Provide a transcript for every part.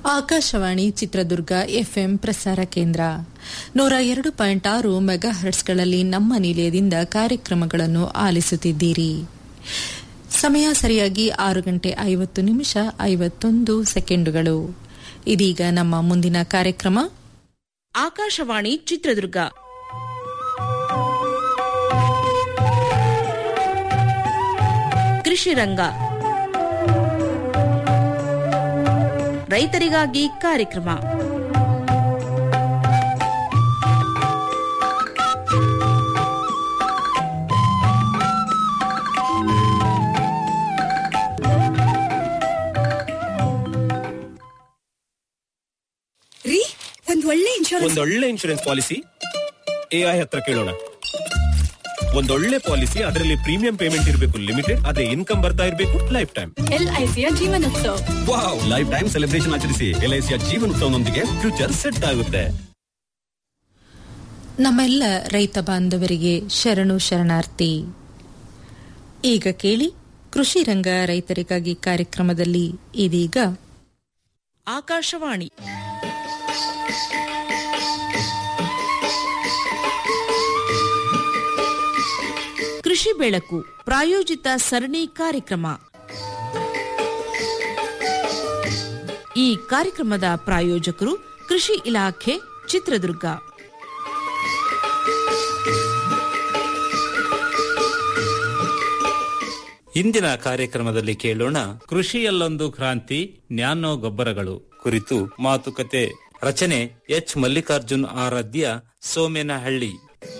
Akashvani Chitradurga FM ಪ್ರಸಾರ ಕೇಂದ್ರ ನೂರ ಎರಡು ಪಾಯಿಂಟ್ ಆರು ಮೆಗಾ ಹರ್ಟ್ಸ್ಗಳಲ್ಲಿ ನಮ್ಮ ನಿಲಯದಿಂದ ಕಾರ್ಯಕ್ರಮಗಳನ್ನು ಆಲಿಸುತ್ತಿದ್ದೀರಿ ಸಮಯ ಸರಿಯಾಗಿ ಆರು ಗಂಟೆ ಐವತ್ತು ನಿಮಿಷ ಐವತ್ತೊಂದು ಸೆಕೆಂಡುಗಳು ಇದೀಗ ನಮ್ಮ ಮುಂದಿನ ಕಾರ್ಯಕ್ರಮ ಆಕಾಶವಾಣಿ ಚಿತ್ರದುರ್ಗ ಕೃಷಿ ರಂಗ ರೈತರಿಗಾಗಿ ಕಾರ್ಯಕ್ರಮ ರೀ ಒಂದ್ ಒಳ್ಳೆ ಇನ್ಶೂರೆನ್ಸ್ ಒಂದೊಳ್ಳೆ ಇನ್ಶೂರೆನ್ಸ್ ಪಾಲಿಸಿ ಎಐ ಹತ್ರ ಕೇಳೋಣ ಒಂದೊಳ್ಳೆ ಪಾಲಿಸಿ ಅದರಲ್ಲಿ ಪ್ರೀಮಿಯಂ ಪೇಮೆಂಟ್ ಇರಬೇಕು ಲಿಮಿಟೆಡ್ ಅದೇ ಇನ್ಕಮ್ ಬರ್ತಾ ಇರಬೇಕು ಲೈಫ್ ಟೈಮ್ ಎಲ್ಐಸಿಯ ಜೀವನೋತ್ಸವ ವಾವ್ ಲೈಫ್ ಟೈಮ್ ಸೆಲೆಬ್ರೇಷನ್ ಆಚರಿಸಿ ಎಲ್ಐಸಿಯ ಜೀವನೋತ್ಸವನೊಂದಿಗೆ ಫ್ಯೂಚರ್ ಸೆಟ್ ಆಗುತ್ತೆ ನಮ್ಮೆಲ್ಲ ರೈತ ಬಾಂಧವರಿಗೆ ಶರಣು ಶರಣಾರ್ಥಿ ಈಗ ಕೇಳಿ ಕೃಷಿ ರಂಗ ರೈತರಿಗಾಗಿ ಕಾರ್ಯಕ್ರಮದಲ್ಲಿ ಇದೀಗ ಆಕಾಶವಾಣಿ ಕೃಷಿ ಬೆಳಕು ಪ್ರಾಯೋಜಿತ ಸರಣಿ ಕಾರ್ಯಕ್ರಮ ಈ ಕಾರ್ಯಕ್ರಮದ ಪ್ರಾಯೋಜಕರು ಕೃಷಿ ಇಲಾಖೆ ಚಿತ್ರದುರ್ಗ ಇಂದಿನ ಕಾರ್ಯಕ್ರಮದಲ್ಲಿ ಕೇಳೋಣ ಕೃಷಿಯಲ್ಲೊಂದು ಕ್ರಾಂತಿ ನ್ಯಾನೋ ಗೊಬ್ಬರಗಳು ಕುರಿತು ಮಾತುಕತೆ ರಚನೆ ಎಚ್ ಮಲ್ಲಿಕಾರ್ಜುನ್ ಆರಾಧ್ಯ ಸೋಮೇನಹಳ್ಳಿ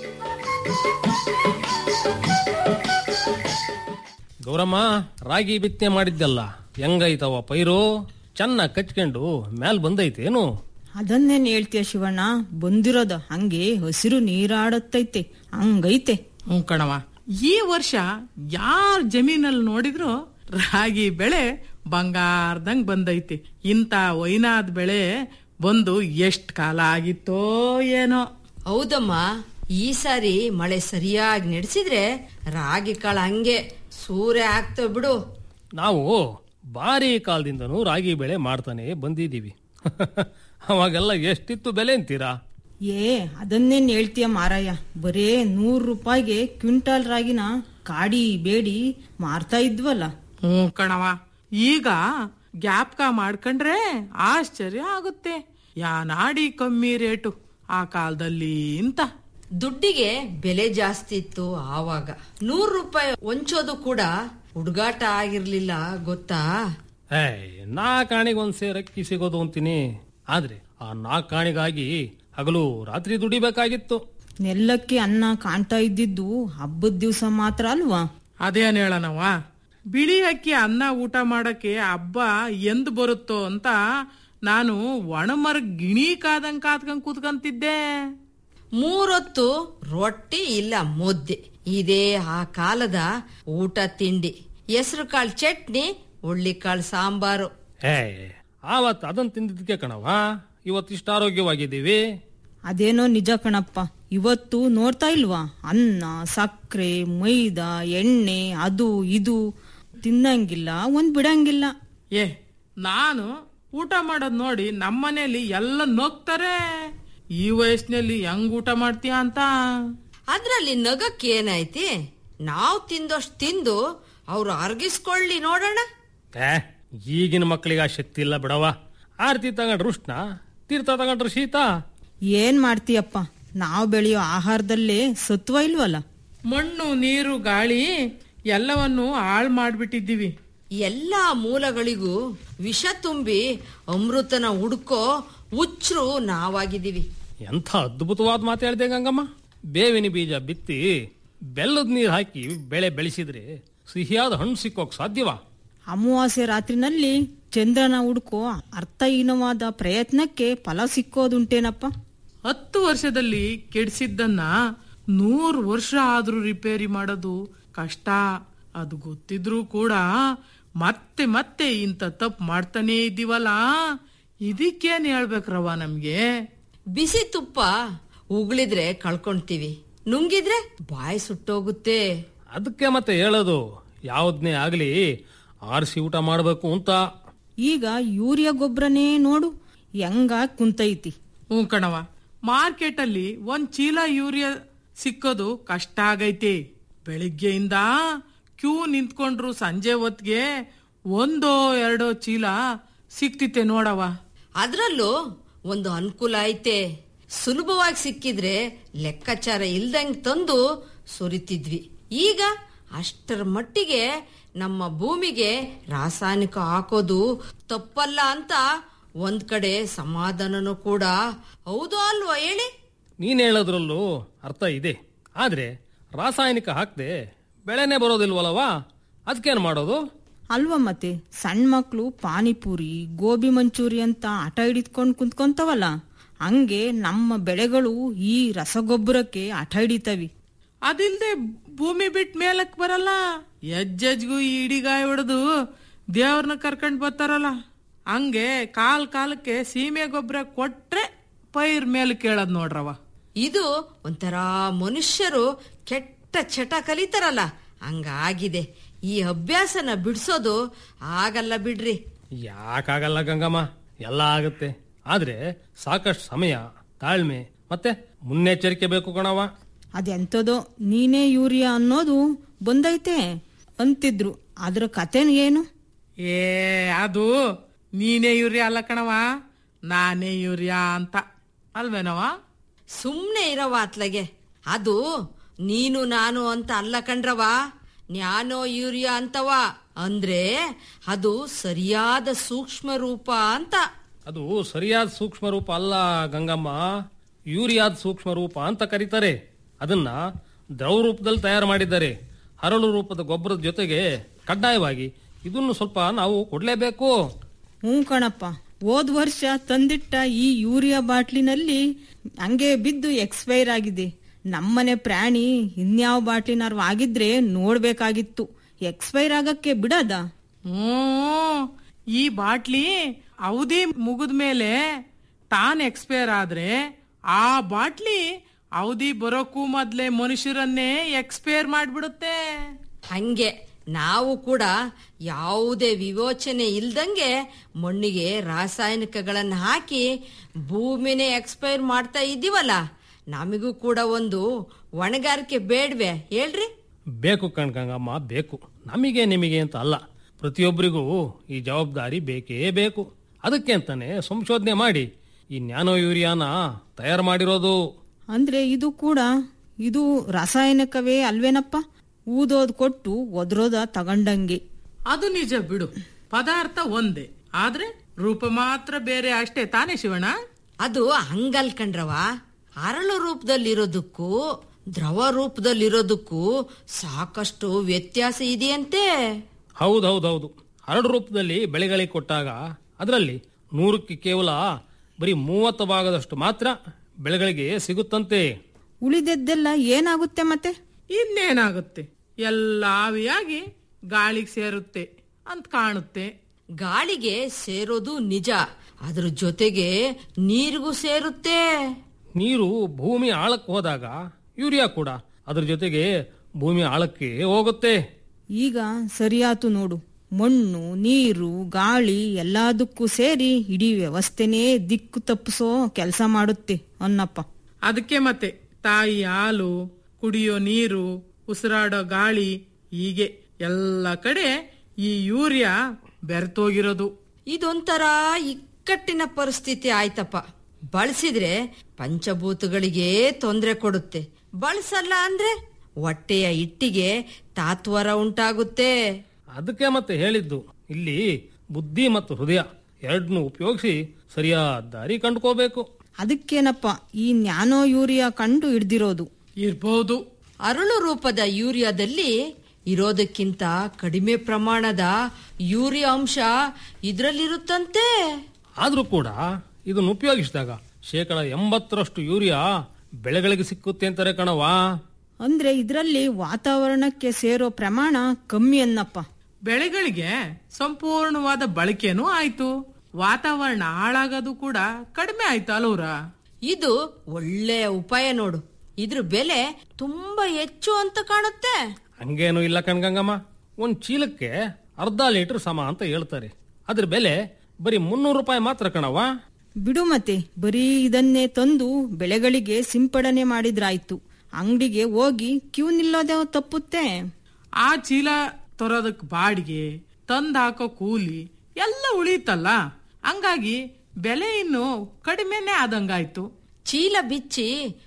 ಗೌರಮ್ಮ ರಾಗಿ ಬಿತ್ತನೆ ಮಾಡಿದ್ದಲ್ಲ ಹೆಂಗೈತವ ಪೈರು ಚೆನ್ನಾಗ್ ಕಚ್ಕೊಂಡು ಮ್ಯಾಲ್ ಬಂದೈತೇನು ಅದನ್ನೇನ್ ಹೇಳ್ತೀಯ ಶಿವಣ್ಣ ಬಂದಿರೋದು ಹಂಗೆ ಹಸಿರು ನೀರಾಡತ್ತೈತೆ ಹಂಗೈತೆ ಹ್ಞೂ ಕಣವ ಈ ವರ್ಷ ಯಾರ್ ಜಮೀನಲ್ಲಿ ನೋಡಿದ್ರು ರಾಗಿ ಬೆಳೆ ಬಂಗಾರದಂಗ್ ಬಂದೈತಿ ಇಂಥ ವೈನಾದ್ ಬೆಳೆ ಬಂದು ಎಷ್ಟ್ ಕಾಲ ಆಗಿತ್ತೋ ಏನೋ ಹೌದಮ್ಮ ಈ ಸಾರಿ ಮಳೆ ಸರಿಯಾಗಿ ನಡೆಸಿದ್ರೆ ರಾಗಿ ಕಾಳು ಹಂಗೆ ಸೂರ್ಯ ಆಗ್ತವ್ ಬಿಡು ನಾವು ಭಾರಿ ಕಾಲದಿಂದನೂ ರಾಗಿ ಬೆಳೆ ಮಾಡ್ತಾನೆ ಬಂದಿದ್ದೀವಿ ಅವಾಗೆಲ್ಲ ಎಷ್ಟಿತ್ತು ಬೆಲೆ ಅಂತೀರಾ ಏ ಅದನ್ನೇನ್ ಹೇಳ್ತೀಯ ಮಾರಾಯ ಬರೇ ನೂರ್ ರೂಪಾಯಿಗೆ ಕ್ವಿಂಟಾಲ್ ರಾಗಿನ ಕಾಡಿ ಬೇಡಿ ಮಾರ್ತಾ ಇದ್ವಲ್ಲ ಹ್ಞೂ ಕಣವ ಈಗ ಗ್ಯಾಪ್ಕ ಮಾಡ್ಕೊಂಡ್ರೆ ಆಶ್ಚರ್ಯ ಆಗುತ್ತೆ ಯಾ ನಾಡಿ ಕಮ್ಮಿ ರೇಟು ಆ ಕಾಲದಲ್ಲಿ ಅಂತ ದುಡ್ಡಿಗೆ ಬೆಲೆ ಜಾಸ್ತಿ ಇತ್ತು ಆವಾಗ ನೂರು ರೂಪಾಯಿ ಹೊಂಚೋದು ಕೂಡ ಹುಡುಗಾಟ ಆಗಿರ್ಲಿಲ್ಲ ಗೊತ್ತಾ ಏ ನಾಲ್ಕಾಣಿಗೆ ಒಂದ್ ಸೇರ್ ಅಕ್ಕಿ ಸಿಗೋದು ಅಂತೀನಿ ಆದ್ರೆ ಆ ನಾಲ್ಕಾಣಿಗಾಗಿ ಹಗಲು ರಾತ್ರಿ ದುಡಿಬೇಕಾಗಿತ್ತು ನೆಲ್ಲಕ್ಕೆ ಅನ್ನ ಕಾಣ್ತಾ ಇದ್ದಿದ್ದು ಹಬ್ಬದ ದಿವ್ಸ ಮಾತ್ರ ಅಲ್ವಾ ಅದೇನ್ ಹೇಳನವ ಬಿಳಿ ಅಕ್ಕಿ ಅನ್ನ ಊಟ ಮಾಡಕ್ಕೆ ಹಬ್ಬ ಎಂದ್ ಬರುತ್ತೋ ಅಂತ ನಾನು ಒಣಮರ ಗಿಣಿ ಕಾದಂಗ್ ಕಾದ್ಕೊಂಡ್ ಕೂತ್ಕಂತಿದ್ದೆ ಮೂರೊತ್ತು ರೊಟ್ಟಿ ಇಲ್ಲ ಮುದ್ದೆ ಇದೇ ಆ ಕಾಲದ ಊಟ ತಿಂಡಿ ಹೆಸರು ಕಾಳು ಚಟ್ನಿ ಕಾಳು ಸಾಂಬಾರು ಏ ಆವತ್ ಅದನ್ ತಿಂದಿದ್ದಕ್ಕೆ ಕಣವ ಇವತ್ತಿಷ್ಟ ಆರೋಗ್ಯವಾಗಿದ್ದೀವಿ ಅದೇನೋ ನಿಜ ಕಣಪ್ಪ ಇವತ್ತು ನೋಡ್ತಾ ಇಲ್ವಾ ಅನ್ನ ಸಕ್ಕರೆ ಮೈದಾ ಎಣ್ಣೆ ಅದು ಇದು ತಿನ್ನಂಗಿಲ್ಲ ಒಂದ್ ಬಿಡಂಗಿಲ್ಲ ಏ ನಾನು ಊಟ ಮಾಡೋದ್ ನೋಡಿ ನಮ್ಮನೇಲಿ ಎಲ್ಲ ನೋಗ್ತಾರೆ ಈ ವಯಸ್ಸಿನಲ್ಲಿ ಹೆಂಗ್ ಊಟ ಮಾಡ್ತೀಯ ಅಂತ ಅದ್ರಲ್ಲಿ ನಗಕ್ಕೆ ಏನೈತಿ ನಾವ್ ತಿಂದಷ್ಟು ತಿಂದು ಅವ್ರು ಅರ್ಗಿಸ್ಕೊಳ್ಳಿ ನೋಡೋಣ ಏ ಈಗಿನ ಮಕ್ಕಳಿಗೆ ಆ ಶಕ್ತಿ ಇಲ್ಲ ಬಿಡವ ಆರತಿ ತಗೊಂಡ್ರು ಉಷ್ಣ ತೀರ್ಥ ತಗೊಂಡ್ರು ಶೀತ ಏನ್ ಮಾಡ್ತೀಯಪ್ಪ ನಾವ್ ಬೆಳೆಯೋ ಆಹಾರದಲ್ಲೇ ಸತ್ವ ಇಲ್ವಲ್ಲ ಮಣ್ಣು ನೀರು ಗಾಳಿ ಎಲ್ಲವನ್ನು ಹಾಳ್ ಮಾಡ್ಬಿಟ್ಟಿದ್ದೀವಿ ಎಲ್ಲಾ ಮೂಲಗಳಿಗೂ ವಿಷ ತುಂಬಿ ಅಮೃತನ ಹುಡ್ಕೋ ಹುಚ್ಚರು ನಾವಾಗಿದ್ದೀವಿ ಎಂಥ ಅದ್ಭುತವಾದ ಮಾತು ಹೇಳ್ದೆ ಗಂಗಮ್ಮ ಬೇವಿನ ಬೀಜ ಬಿತ್ತಿ ಬೆಲ್ಲದ ನೀರು ಹಾಕಿ ಬೆಳೆ ಬೆಳೆಸಿದ್ರೆ ಸಿಹಿಯಾದ ಹಣ್ಣು ಸಿಕ್ಕೋಕ್ ಸಾಧ್ಯವಾ ಅಮಾವಾಸ್ಯೆ ರಾತ್ರಿನಲ್ಲಿ ಚಂದ್ರನ ಹುಡ್ಕೋ ಅರ್ಥಹೀನವಾದ ಪ್ರಯತ್ನಕ್ಕೆ ಫಲ ಸಿಕ್ಕೋದುಂಟೇನಪ್ಪ ಹತ್ತು ವರ್ಷದಲ್ಲಿ ಕೆಡಿಸಿದ್ದನ್ನ ನೂರು ವರ್ಷ ಆದ್ರೂ ರಿಪೇರಿ ಮಾಡೋದು ಕಷ್ಟ ಅದು ಗೊತ್ತಿದ್ರೂ ಕೂಡ ಮತ್ತೆ ಮತ್ತೆ ಇಂಥ ತಪ್ಪು ಮಾಡ್ತಾನೇ ಇದ್ದೀವಲ್ಲ ಇದಕ್ಕೇನ್ ಹೇಳ್ಬೇಕ್ರವ ನಮ್ಗೆ ಬಿಸಿ ತುಪ್ಪ ಉಗುಳಿದ್ರೆ ಕಳ್ಕೊಂತೀವಿ ನುಂಗಿದ್ರೆ ಬಾಯಿ ಸುಟ್ಟೋಗುತ್ತೆ ಅದಕ್ಕೆ ಮತ್ತೆ ಹೇಳೋದು ಯಾವ್ದನ್ನೇ ಆಗ್ಲಿ ಆರಿಸಿ ಊಟ ಮಾಡಬೇಕು ಅಂತ ಈಗ ಯೂರಿಯಾ ಗೊಬ್ಬರನೇ ನೋಡು ಹೆಂಗ ಕುಂತೈತಿ ಹ್ಞೂ ಕಣವ ಮಾರ್ಕೆಟ್ ಅಲ್ಲಿ ಒಂದ್ ಚೀಲ ಯೂರಿಯಾ ಸಿಕ್ಕೋದು ಕಷ್ಟ ಆಗೈತಿ ಬೆಳಿಗ್ಗೆಯಿಂದ ಕ್ಯೂ ನಿಂತ್ಕೊಂಡ್ರು ಸಂಜೆ ಹೊತ್ಗೆ ಒಂದೋ ಎರಡೋ ಚೀಲ ಸಿಕ್ತಿತ್ತೆ ನೋಡವ ಅದ್ರಲ್ಲೂ ಒಂದು ಅನುಕೂಲ ಐತೆ ಸುಲಭವಾಗಿ ಸಿಕ್ಕಿದ್ರೆ ಲೆಕ್ಕಾಚಾರ ಇಲ್ದಂಗ್ ತಂದು ಸುರಿತಿದ್ವಿ ಈಗ ಅಷ್ಟರ ಮಟ್ಟಿಗೆ ನಮ್ಮ ಭೂಮಿಗೆ ರಾಸಾಯನಿಕ ಹಾಕೋದು ತಪ್ಪಲ್ಲ ಅಂತ ಒಂದ್ ಕಡೆ ಸಮಾಧಾನನೂ ಕೂಡ ಹೌದು ಅಲ್ವಾ ಹೇಳಿ ನೀನ್ ಹೇಳೋದ್ರಲ್ಲೂ ಅರ್ಥ ಇದೆ ಆದ್ರೆ ರಾಸಾಯನಿಕ ಹಾಕ್ದೆ ಬೆಳೆನೇ ಬರೋದಿಲ್ವಲ್ಲವಾ ಅದಕ್ಕೇನು ಮಾಡೋದು ಅಲ್ವಾ ಮತ್ತೆ ಸಣ್ಣ ಮಕ್ಳು ಪಾನಿಪುರಿ ಗೋಬಿ ಮಂಚೂರಿ ಅಂತ ಆಟ ಹಿಡಿದ್ಕೊಂಡ್ ಕುಂತ್ಕೊಂತವಲ್ಲ ಹಂಗೆ ನಮ್ಮ ಬೆಳೆಗಳು ಈ ರಸಗೊಬ್ಬರಕ್ಕೆ ಆಟ ಹಿಡಿತವಿ ಅದಿಲ್ದೆ ಭೂಮಿ ಬಿಟ್ ಮೇಲಕ್ ಬರಲ್ಲ ಹೆಜ್ಜೆಜ್ಗೂ ಈ ಇಡಿಗಾಯ ಹೊಡೆದು ದೇವ್ರನ್ನ ಕರ್ಕೊಂಡ್ ಬರ್ತಾರಲ್ಲ ಹಂಗೆ ಕಾಲ್ ಕಾಲಕ್ಕೆ ಸೀಮೆ ಗೊಬ್ಬರ ಕೊಟ್ರೆ ಪೈರ್ ಮೇಲೆ ಕೇಳದ್ ನೋಡ್ರವ ಇದು ಒಂಥರ ಮನುಷ್ಯರು ಕೆಟ್ಟ ಚಟ ಕಲಿತಾರಲ್ಲ ಹಂಗಾಗಿದೆ ಈ ಅಭ್ಯಾಸನ ಬಿಡ್ಸೋದು ಆಗಲ್ಲ ಬಿಡ್ರಿ ಯಾಕಾಗಲ್ಲ ಗಂಗಮ್ಮ ಎಲ್ಲ ಆಗುತ್ತೆ ಆದ್ರೆ ಸಾಕಷ್ಟು ಸಮಯ ತಾಳ್ಮೆ ಮತ್ತೆ ಮುನ್ನೆಚ್ಚರಿಕೆ ಬೇಕು ಕಣವ ಅದೆಂತದೋ ನೀನೇ ಯೂರಿಯಾ ಅನ್ನೋದು ಬಂದೈತೆ ಅಂತಿದ್ರು ಅದ್ರ ಕಥೆನ್ ಏನು ಏ ಅದು ನೀನೇ ಯೂರಿಯಾ ಅಲ್ಲ ಕಣವ ನಾನೇ ಯೂರಿಯಾ ಅಂತ ಅಲ್ವೇನವ ಸುಮ್ನೆ ಇರವ ಅತ್ಲಗೆ ಅದು ನೀನು ನಾನು ಅಂತ ಅಲ್ಲ ಕಣ್ರವ ನ್ಯಾನೋ ಯೂರಿಯಾ ಅಂತವ ಅಂದ್ರೆ ಅದು ಸರಿಯಾದ ಸೂಕ್ಷ್ಮ ರೂಪ ಅಂತ ಅದು ಸರಿಯಾದ ಸೂಕ್ಷ್ಮ ರೂಪ ಅಲ್ಲ ಗಂಗಮ್ಮ ಯೂರಿಯಾದ ಸೂಕ್ಷ್ಮ ರೂಪ ಅಂತ ಕರೀತಾರೆ ಅದನ್ನ ದ್ರವ ರೂಪದಲ್ಲಿ ತಯಾರು ಮಾಡಿದ್ದಾರೆ ಹರಳು ರೂಪದ ಗೊಬ್ಬರದ ಜೊತೆಗೆ ಕಡ್ಡಾಯವಾಗಿ ಇದನ್ನು ಸ್ವಲ್ಪ ನಾವು ಕೊಡ್ಲೇಬೇಕು ಹ್ಞೂ ಕಣಪ್ಪ ಹೋದ್ ವರ್ಷ ತಂದಿಟ್ಟ ಈ ಯೂರಿಯಾ ಬಾಟ್ಲಿನಲ್ಲಿ ಹಂಗೆ ಬಿದ್ದು ಎಕ್ಸ್ಪೈರ್ ಆಗಿದೆ ನಮ್ಮನೆ ಪ್ರಾಣಿ ಇನ್ಯಾವ ಬಾಟ್ಲಿನಾರು ಆಗಿದ್ರೆ ನೋಡ್ಬೇಕಾಗಿತ್ತು ಎಕ್ಸ್ಪೈರ್ ಆಗಕ್ಕೆ ಬಿಡದ ಹ್ಮ್ ಈ ಬಾಟ್ಲಿ ಅವಧಿ ಮುಗಿದ ಮೇಲೆ ತಾನ್ ಎಕ್ಸ್ಪೈರ್ ಆದ್ರೆ ಆ ಬಾಟ್ಲಿ ಅವಧಿ ಬರೋಕ್ಕೂ ಮೊದ್ಲೇ ಮನುಷ್ಯರನ್ನೇ ಎಕ್ಸ್ಪೈರ್ ಮಾಡ್ಬಿಡುತ್ತೆ ಹಂಗೆ ನಾವು ಕೂಡ ಯಾವುದೇ ವಿವೇಚನೆ ಇಲ್ದಂಗೆ ಮಣ್ಣಿಗೆ ರಾಸಾಯನಿಕಗಳನ್ನು ಹಾಕಿ ಭೂಮಿನೇ ಎಕ್ಸ್ಪೈರ್ ಮಾಡ್ತಾ ಇದ್ದೀವಲ್ಲ ನಮಗೂ ಕೂಡ ಒಂದು ಹೊಣೆಗಾರಿಕೆ ಬೇಡ್ವೆ ಹೇಳ್ರಿ ಬೇಕು ಕಣ್ ಗಂಗಮ್ಮ ಬೇಕು ನಮಗೆ ನಿಮಗೆ ಅಂತ ಅಲ್ಲ ಪ್ರತಿಯೊಬ್ಬರಿಗೂ ಈ ಜವಾಬ್ದಾರಿ ಬೇಕೇ ಬೇಕು ಅದಕ್ಕೆ ಅಂತಾನೆ ಸಂಶೋಧನೆ ಮಾಡಿ ಈ ನ್ಯಾನೋ ಯೂರಿಯಾನ ತಯಾರು ಮಾಡಿರೋದು ಅಂದ್ರೆ ಇದು ಕೂಡ ಇದು ರಾಸಾಯನಿಕವೇ ಅಲ್ವೇನಪ್ಪ ಊದೋದ್ ಕೊಟ್ಟು ಒದ್ರೋದ ತಗೊಂಡಂಗೆ ಅದು ನಿಜ ಬಿಡು ಪದಾರ್ಥ ಒಂದೇ ಆದ್ರೆ ರೂಪ ಮಾತ್ರ ಬೇರೆ ಅಷ್ಟೇ ತಾನೇ ಶಿವಣ್ಣ ಅದು ಹಂಗಲ್ ಕಣ್ರವ ಅರಳು ರೂಪದಲ್ಲಿರೋದಕ್ಕೂ ದ್ರವ ರೂಪದಲ್ಲಿರೋದಕ್ಕೂ ಸಾಕಷ್ಟು ವ್ಯತ್ಯಾಸ ಇದೆಯಂತೆ ಹೌದೌದೌದು ಹರಡು ರೂಪದಲ್ಲಿ ಬೆಳೆಗಳಿಗೆ ಕೊಟ್ಟಾಗ ಅದರಲ್ಲಿ ನೂರಕ್ಕೆ ಕೇವಲ ಬರೀ ಮೂವತ್ತು ಭಾಗದಷ್ಟು ಮಾತ್ರ ಬೆಳೆಗಳಿಗೆ ಸಿಗುತ್ತಂತೆ ಉಳಿದದ್ದೆಲ್ಲ ಏನಾಗುತ್ತೆ ಮತ್ತೆ ಇನ್ನೇನಾಗುತ್ತೆ ಎಲ್ಲ ಆವಿಯಾಗಿ ಗಾಳಿಗೆ ಸೇರುತ್ತೆ ಅಂತ ಕಾಣುತ್ತೆ ಗಾಳಿಗೆ ಸೇರೋದು ನಿಜ ಅದ್ರ ಜೊತೆಗೆ ನೀರಿಗೂ ಸೇರುತ್ತೆ ನೀರು ಭೂಮಿ ಆಳಕ್ಕೆ ಹೋದಾಗ ಯೂರಿಯಾ ಕೂಡ ಅದ್ರ ಜೊತೆಗೆ ಭೂಮಿ ಆಳಕ್ಕೆ ಹೋಗುತ್ತೆ ಈಗ ಸರಿಯಾತು ನೋಡು ಮಣ್ಣು ನೀರು ಗಾಳಿ ಎಲ್ಲದಕ್ಕೂ ಸೇರಿ ಇಡೀ ವ್ಯವಸ್ಥೆನೇ ದಿಕ್ಕು ತಪ್ಪಿಸೋ ಕೆಲಸ ಮಾಡುತ್ತೆ ಅನ್ನಪ್ಪ ಅದಕ್ಕೆ ಮತ್ತೆ ತಾಯಿ ಹಾಲು ಕುಡಿಯೋ ನೀರು ಉಸಿರಾಡೋ ಗಾಳಿ ಹೀಗೆ ಎಲ್ಲ ಕಡೆ ಈ ಯೂರಿಯಾ ಬೆರೆತೋಗಿರೋದು ಇದೊಂಥರ ಇಕ್ಕಟ್ಟಿನ ಪರಿಸ್ಥಿತಿ ಆಯ್ತಪ್ಪ ಬಳಸಿದ್ರೆ ಪಂಚಭೂತಗಳಿಗೆ ತೊಂದರೆ ಕೊಡುತ್ತೆ ಬಳಸಲ್ಲ ಅಂದ್ರೆ ಹೊಟ್ಟೆಯ ಇಟ್ಟಿಗೆ ತಾತ್ವರ ಉಂಟಾಗುತ್ತೆ ಅದಕ್ಕೆ ಮತ್ತೆ ಹೇಳಿದ್ದು ಇಲ್ಲಿ ಬುದ್ಧಿ ಮತ್ತು ಹೃದಯ ಎರಡನ್ನೂ ಉಪಯೋಗಿಸಿ ಸರಿಯಾದ ದಾರಿ ಕಂಡುಕೋಬೇಕು ಅದಕ್ಕೇನಪ್ಪ ಈ ನ್ಯಾನೋ ಯೂರಿಯಾ ಕಂಡು ಹಿಡ್ದಿರೋದು ಇರ್ಬೋದು ಅರಳು ರೂಪದ ಯೂರಿಯಾದಲ್ಲಿ ಇರೋದಕ್ಕಿಂತ ಕಡಿಮೆ ಪ್ರಮಾಣದ ಯೂರಿಯಾ ಅಂಶ ಇದ್ರಲ್ಲಿರುತ್ತಂತೆ ಆದ್ರೂ ಕೂಡ ಇದನ್ನು ಉಪಯೋಗಿಸಿದಾಗ ಶೇಕಡ ಎಂಬತ್ತರಷ್ಟು ಯೂರಿಯಾ ಬೆಳೆಗಳಿಗೆ ಸಿಕ್ಕುತ್ತೆ ಅಂತಾರೆ ಕಣವಾ ಅಂದ್ರೆ ಇದರಲ್ಲಿ ವಾತಾವರಣಕ್ಕೆ ಸೇರೋ ಪ್ರಮಾಣ ಕಮ್ಮಿ ಅನ್ನಪ್ಪ ಬೆಳೆಗಳಿಗೆ ಸಂಪೂರ್ಣವಾದ ಬಳಕೆನೂ ಆಯ್ತು ವಾತಾವರಣ ಹಾಳಾಗೋದು ಕೂಡ ಕಡಿಮೆ ಆಯ್ತು ಅಲೂರ ಇದು ಒಳ್ಳೆಯ ಉಪಾಯ ನೋಡು ಇದ್ರ ಬೆಲೆ ತುಂಬಾ ಹೆಚ್ಚು ಅಂತ ಕಾಣುತ್ತೆ ಹಂಗೇನು ಇಲ್ಲ ಕಣ್ಗಂಗಮ್ಮ ಒಂದ್ ಚೀಲಕ್ಕೆ ಅರ್ಧ ಲೀಟರ್ ಸಮ ಅಂತ ಹೇಳ್ತಾರೆ ಅದ್ರ ಬೆಲೆ ಬರೀ ಮುನ್ನೂರು ರೂಪಾಯಿ ಮಾತ್ರ ಕಣವ ಬಿಡು ಮತ್ತೆ ಬರೀ ಇದನ್ನೇ ತಂದು ಬೆಳೆಗಳಿಗೆ ಸಿಂಪಡಣೆ ಮಾಡಿದ್ರಾಯ್ತು ಅಂಗಡಿಗೆ ಹೋಗಿ ಕ್ಯೂ ನಿಲ್ಲೋದೇ ತಪ್ಪುತ್ತೆ ಆ ಚೀಲ ತರೋದಕ್ ಬಾಡಿಗೆ ತಂದ್ ಹಾಕೋ ಕೂಲಿ ಎಲ್ಲ ಉಳಿತಲ್ಲ ಹಂಗಾಗಿ ಬೆಲೆ ಇನ್ನು ಕಡಿಮೆನೆ ಆದಂಗಾಯ್ತು ಚೀಲ ಬಿಚ್ಚಿ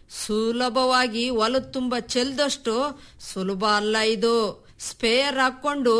ಸುಲಭವಾಗಿ ಹೊಲ ತುಂಬ ಚೆಲ್ದಷ್ಟು ಸುಲಭ ಅಲ್ಲ ಇದು ಸ್ಪೇರ್ ಹಾಕೊಂಡು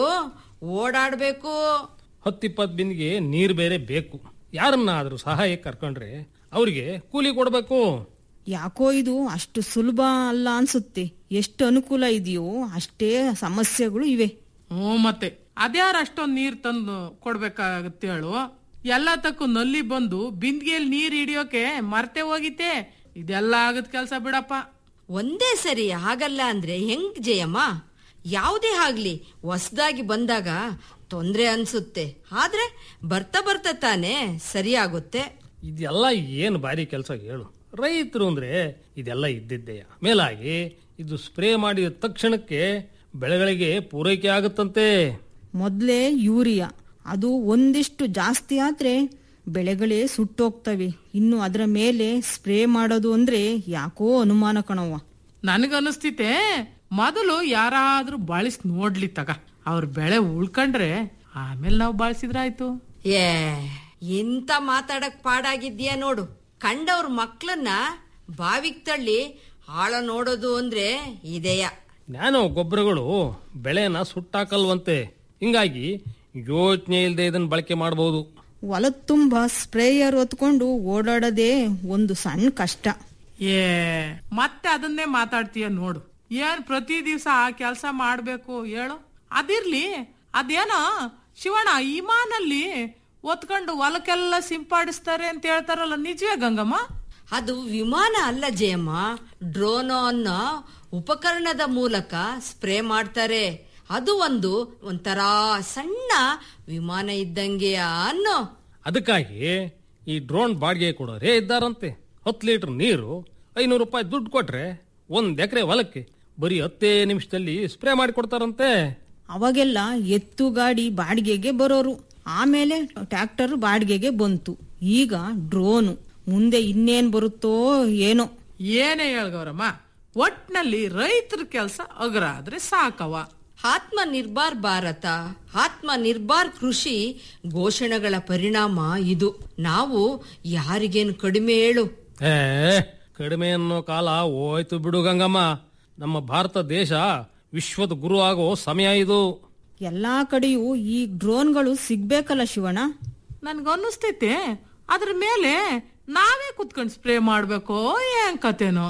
ಓಡಾಡ್ಬೇಕು ಹತ್ತಿಪ್ಪತ್ತು ಬಿಂದಿಗೆ ನೀರು ಬೇರೆ ಬೇಕು ಯಾರನ್ನಾದ್ರೂ ಸಹಾಯಕ್ಕೆ ಕರ್ಕೊಂಡ್ರೆ ಅವ್ರಿಗೆ ಕೂಲಿ ಕೊಡ್ಬೇಕು ಯಾಕೋ ಇದು ಅಷ್ಟು ಸುಲಭ ಅಲ್ಲ ಅನ್ಸುತ್ತೆ ಎಷ್ಟು ಅನುಕೂಲ ಇದೆಯೋ ಅಷ್ಟೇ ಸಮಸ್ಯೆಗಳು ಇವೆ ಹ್ಞೂ ಮತ್ತೆ ಅದ್ಯಾರ ಅಷ್ಟೊಂದ್ ನೀರ್ ತಂದು ಕೊಡ್ಬೇಕಾಗತ್ತೆ ಹೇಳು ಎಲ್ಲ ತಕ್ಕು ನಲ್ಲಿ ಬಂದು ಬಿಂದಿಗೆಯಲ್ಲಿ ನೀರ್ ಹಿಡಿಯೋಕೆ ಮರ್ತೆ ಹೋಗಿತ್ತೆ ಇದೆಲ್ಲ ಆಗದ್ ಕೆಲ್ಸ ಬಿಡಪ್ಪ ಒಂದೇ ಸರಿ ಆಗಲ್ಲ ಅಂದ್ರೆ ಹೆಂಗ್ ಜಯಮ್ಮ ಯಾವುದೇ ಆಗ್ಲಿ ಹೊಸದಾಗಿ ಬಂದಾಗ ತೊಂದ್ರೆ ಅನ್ಸುತ್ತೆ ಆದ್ರೆ ಬರ್ತಾ ಬರ್ತಾ ತಾನೇ ಸರಿಯಾಗುತ್ತೆ ಇದೆಲ್ಲ ಏನು ಭಾರಿ ಕೆಲಸ ಹೇಳು ರೈತರು ಅಂದ್ರೆ ಇದೆಲ್ಲ ಇದ್ದಿದ್ದೆಯ ಮೇಲಾಗಿ ಇದು ಸ್ಪ್ರೇ ಮಾಡಿದ ತಕ್ಷಣಕ್ಕೆ ಬೆಳೆಗಳಿಗೆ ಪೂರೈಕೆ ಆಗುತ್ತಂತೆ ಮೊದಲೇ ಯೂರಿಯಾ ಅದು ಒಂದಿಷ್ಟು ಜಾಸ್ತಿ ಆದ್ರೆ ಬೆಳೆಗಳೇ ಸುಟ್ಟೋಗ್ತವೆ ಇನ್ನು ಅದರ ಮೇಲೆ ಸ್ಪ್ರೇ ಮಾಡೋದು ಅಂದ್ರೆ ಯಾಕೋ ಅನುಮಾನ ಕಣವ್ವ ನನಗನ್ನಿಸ್ತಿತೆ ಮೊದಲು ಯಾರಾದ್ರೂ ಬಾಳಿಸ್ ನೋಡ್ಲಿ ತಗ ಅವ್ರ ಬೆಳೆ ಉಳ್ಕೊಂಡ್ರೆ ಆಮೇಲೆ ನಾವು ಬಾಳ್ಸಿದ್ರಾಯ್ತು ಏ ಎಂತ ಮಾತಾಡಕ್ ಪಾಡಾಗಿದ್ಯಾ ನೋಡು ಕಂಡವ್ರ ಮಕ್ಳನ್ನ ಬಾವಿಗ್ ತಳ್ಳಿ ಆಳ ನೋಡೋದು ಅಂದ್ರೆ ಇದೆಯಾ ನ್ಯಾನೋ ಗೊಬ್ಬರಗಳು ಬೆಳೆನ ಸುಟ್ಟಾಕಲ್ವಂತೆ ಹಿಂಗಾಗಿ ಯೋಚನೆ ಇಲ್ಲದೆ ಇದನ್ನ ಬಳಕೆ ಮಾಡಬಹುದು ಹೊಲದ ತುಂಬ ಸ್ಪ್ರೇಯರ್ ಹೊತ್ಕೊಂಡು ಓಡಾಡೋದೇ ಒಂದು ಸಣ್ಣ ಕಷ್ಟ ಏ ಮತ್ತೆ ಅದನ್ನೇ ಮಾತಾಡ್ತೀಯ ನೋಡು ಏನ್ ಪ್ರತಿ ದಿವಸ ಆ ಕೆಲಸ ಮಾಡ್ಬೇಕು ಹೇಳು ಅದಿರ್ಲಿ ಅದೇನೋ ಶಿವಣ್ಣ ಇಮಾನಲ್ಲಿ ಒತ್ಕೊಂಡು ಹೊಲಕ್ಕೆಲ್ಲ ಸಿಂಪಾಡಿಸ್ತಾರೆ ಅಂತ ಹೇಳ್ತಾರಲ್ಲ ನಿಜವೇ ಗಂಗಮ್ಮ ಅದು ವಿಮಾನ ಅಲ್ಲ ಜಯಮ್ಮ ಡ್ರೋನೋ ಅನ್ನೋ ಉಪಕರಣದ ಮೂಲಕ ಸ್ಪ್ರೇ ಮಾಡ್ತಾರೆ ಅದು ಒಂದು ಒಂಥರ ಸಣ್ಣ ವಿಮಾನ ಇದ್ದಂಗೆ ಅನ್ನೋ ಅದಕ್ಕಾಗಿ ಈ ಡ್ರೋನ್ ಬಾಡಿಗೆ ಕೊಡೋರೇ ಇದ್ದಾರಂತೆ ಹತ್ತು ಲೀಟರ್ ನೀರು ಐನೂರು ರೂಪಾಯಿ ದುಡ್ಡು ಕೊಟ್ರೆ ಒಂದ್ ಎಕರೆ ಹೊಲಕ್ಕೆ ಬರೀ ಹತ್ತೇ ನಿಮಿಷದಲ್ಲಿ ಸ್ಪ್ರೇ ಮಾಡಿ ಕೊಡ್ತಾರಂತೆ ಅವಾಗೆಲ್ಲ ಎತ್ತು ಗಾಡಿ ಬಾಡಿಗೆಗೆ ಬರೋರು ಆಮೇಲೆ ಟ್ರ್ಯಾಕ್ಟರ್ ಬಾಡಿಗೆಗೆ ಬಂತು ಈಗ ಡ್ರೋನು ಮುಂದೆ ಇನ್ನೇನ್ ಬರುತ್ತೋ ಏನೋ ಏನೇ ಹೇಳ್ಗವ್ರಮ್ಮ ಒಟ್ನಲ್ಲಿ ರೈತರ ಕೆಲಸ ಅಗ್ರ ಆದ್ರೆ ಸಾಕವ ಆತ್ಮ ನಿರ್ಭರ್ ಭಾರತ ಆತ್ಮ ನಿರ್ಭರ್ ಕೃಷಿ ಘೋಷಣೆಗಳ ಪರಿಣಾಮ ಇದು ನಾವು ಯಾರಿಗೇನು ಕಡಿಮೆ ಹೇಳು ಏ ಕಡಿಮೆ ಅನ್ನೋ ಕಾಲ ಹೋಯ್ತು ಬಿಡು ಗಂಗಮ್ಮ ನಮ್ಮ ಭಾರತ ದೇಶ ವಿಶ್ವದ ಗುರು ಆಗೋ ಸಮಯ ಇದು ಎಲ್ಲಾ ಕಡೆಯೂ ಈ ಡ್ರೋನ್ಗಳು ಸಿಗ್ಬೇಕಲ್ಲ ಶಿವಣ್ಣ ನನ್ಗನ್ನಿಸ್ತೈತೆ ಅದ್ರ ಮೇಲೆ ನಾವೇ ಕುತ್ಕೊಂಡ್ ಸ್ಪ್ರೇ ಮಾಡ್ಬೇಕೋ ಏನ್ ಕತೆನೋ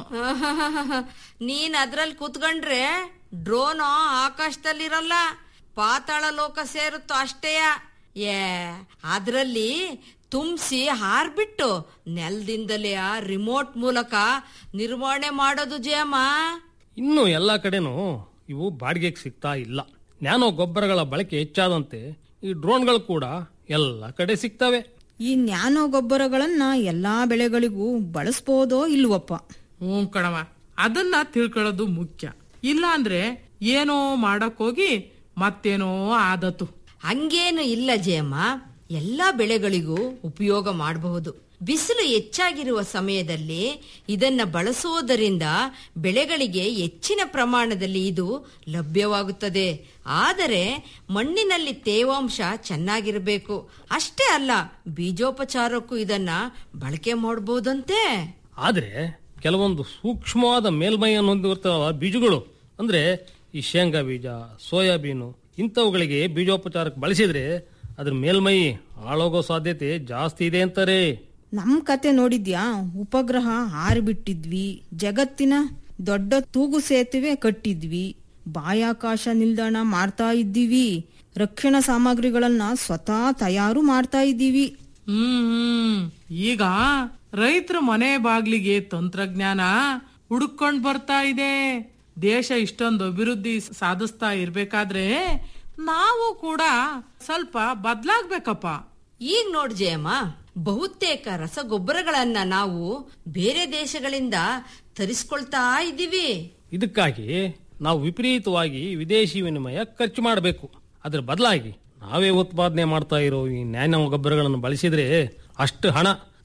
ನೀನ್ ಅದ್ರಲ್ಲಿ ಕೂತ್ಕೊಂಡ್ರೆ ಡ್ರೋನ್ ಆಕಾಶದಲ್ಲಿರಲ್ಲ ಪಾತಾಳ ಲೋಕ ಸೇರುತ್ತೋ ಅಷ್ಟೇಯ ಏ ಅದ್ರಲ್ಲಿ ತುಂಬಿಸಿ ಹಾರ್ಬಿಟ್ಟು ನೆಲದಿಂದಲೇ ಆ ರಿಮೋಟ್ ಮೂಲಕ ನಿರ್ವಹಣೆ ಮಾಡೋದು ಜಯಮ್ಮ ಇನ್ನು ಎಲ್ಲಾ ಕಡೆನೂ ಇವು ಬಾಡಿಗೆಗೆ ಸಿಗ್ತಾ ಇಲ್ಲ ನ್ಯಾನೋ ಗೊಬ್ಬರಗಳ ಬಳಕೆ ಹೆಚ್ಚಾದಂತೆ ಈ ಡ್ರೋನ್ಗಳು ಕೂಡ ಎಲ್ಲ ಕಡೆ ಸಿಗ್ತವೆ ಈ ನ್ಯಾನೋ ಗೊಬ್ಬರಗಳನ್ನ ಎಲ್ಲಾ ಬೆಳೆಗಳಿಗೂ ಬಳಸ್ಬೋದೋ ಇಲ್ವಪ್ಪ ಹ್ಞೂ ಕಣವ ಅದನ್ನ ತಿಳ್ಕೊಳ್ಳೋದು ಮುಖ್ಯ ಇಲ್ಲ ಅಂದ್ರೆ ಏನೋ ಮಾಡಕ್ ಹೋಗಿ ಮತ್ತೇನೋ ಆದತು ಹಂಗೇನು ಇಲ್ಲ ಜಯಮ್ಮ ಎಲ್ಲಾ ಬೆಳೆಗಳಿಗೂ ಉಪಯೋಗ ಮಾಡಬಹುದು ಬಿಸಿಲು ಹೆಚ್ಚಾಗಿರುವ ಸಮಯದಲ್ಲಿ ಇದನ್ನ ಬಳಸುವುದರಿಂದ ಬೆಳೆಗಳಿಗೆ ಹೆಚ್ಚಿನ ಪ್ರಮಾಣದಲ್ಲಿ ಇದು ಲಭ್ಯವಾಗುತ್ತದೆ ಆದರೆ ಮಣ್ಣಿನಲ್ಲಿ ತೇವಾಂಶ ಚೆನ್ನಾಗಿರಬೇಕು ಅಷ್ಟೇ ಅಲ್ಲ ಬೀಜೋಪಚಾರಕ್ಕೂ ಇದನ್ನ ಬಳಕೆ ಮಾಡಬಹುದಂತೆ ಆದ್ರೆ ಕೆಲವೊಂದು ಸೂಕ್ಷ್ಮವಾದ ಮೇಲ್ಮೈಯನ್ನು ಹೊಂದಿರ್ತಾವ ಬೀಜಗಳು ಅಂದ್ರೆ ಈ ಶೇಂಗಾ ಬೀಜ ಸೋಯಾಬೀನು ಇಂಥವುಗಳಿಗೆ ಬೀಜೋಪಚಾರಕ್ಕೆ ಬಳಸಿದ್ರೆ ಅದ್ರ ಮೇಲ್ಮೈ ಹಾಳೋಗೋ ಸಾಧ್ಯತೆ ಜಾಸ್ತಿ ಇದೆ ಅಂತಾರೆ ನಮ್ ಕತೆ ನೋಡಿದ್ಯಾ ಉಪಗ್ರಹ ಹಾರಿಬಿಟ್ಟಿದ್ವಿ ಜಗತ್ತಿನ ದೊಡ್ಡ ತೂಗು ಸೇತುವೆ ಕಟ್ಟಿದ್ವಿ ಬಾಯಾಕಾಶ ನಿಲ್ದಾಣ ಮಾಡ್ತಾ ಇದ್ದೀವಿ ರಕ್ಷಣಾ ಸಾಮಗ್ರಿಗಳನ್ನ ಸ್ವತಃ ತಯಾರು ಮಾಡ್ತಾ ಇದ್ದೀವಿ ಹ್ಮ್ ಹ್ಮ್ ಈಗ ರೈತರ ಮನೆ ಬಾಗ್ಲಿಗೆ ತಂತ್ರಜ್ಞಾನ ಹುಡುಕೊಂಡ್ ಬರ್ತಾ ಇದೆ ದೇಶ ಇಷ್ಟೊಂದು ಅಭಿವೃದ್ಧಿ ಸಾಧಿಸ್ತಾ ಇರ್ಬೇಕಾದ್ರೆ ನಾವು ಕೂಡ ಸ್ವಲ್ಪ ಬದ್ಲಾಗ್ಬೇಕಪ್ಪ ಈಗ ನೋಡ್ ಜಯಮ್ಮ ಬಹುತೇಕ ರಸಗೊಬ್ಬರಗಳನ್ನ ನಾವು ಬೇರೆ ದೇಶಗಳಿಂದ ತರಿಸ್ಕೊಳ್ತಾ ಇದ್ದೀವಿ ಇದಕ್ಕಾಗಿ ನಾವು ವಿಪರೀತವಾಗಿ ವಿದೇಶಿ ವಿನಿಮಯ ಖರ್ಚು ಮಾಡಬೇಕು ಅದ್ರ ಬದಲಾಗಿ ನಾವೇ ಉತ್ಪಾದನೆ ಮಾಡ್ತಾ ಇರೋ ಈ ನ್ಯಾನೋ ಗೊಬ್ಬರಗಳನ್ನು ಬಳಸಿದ್ರೆ ಅಷ್ಟು ಹಣ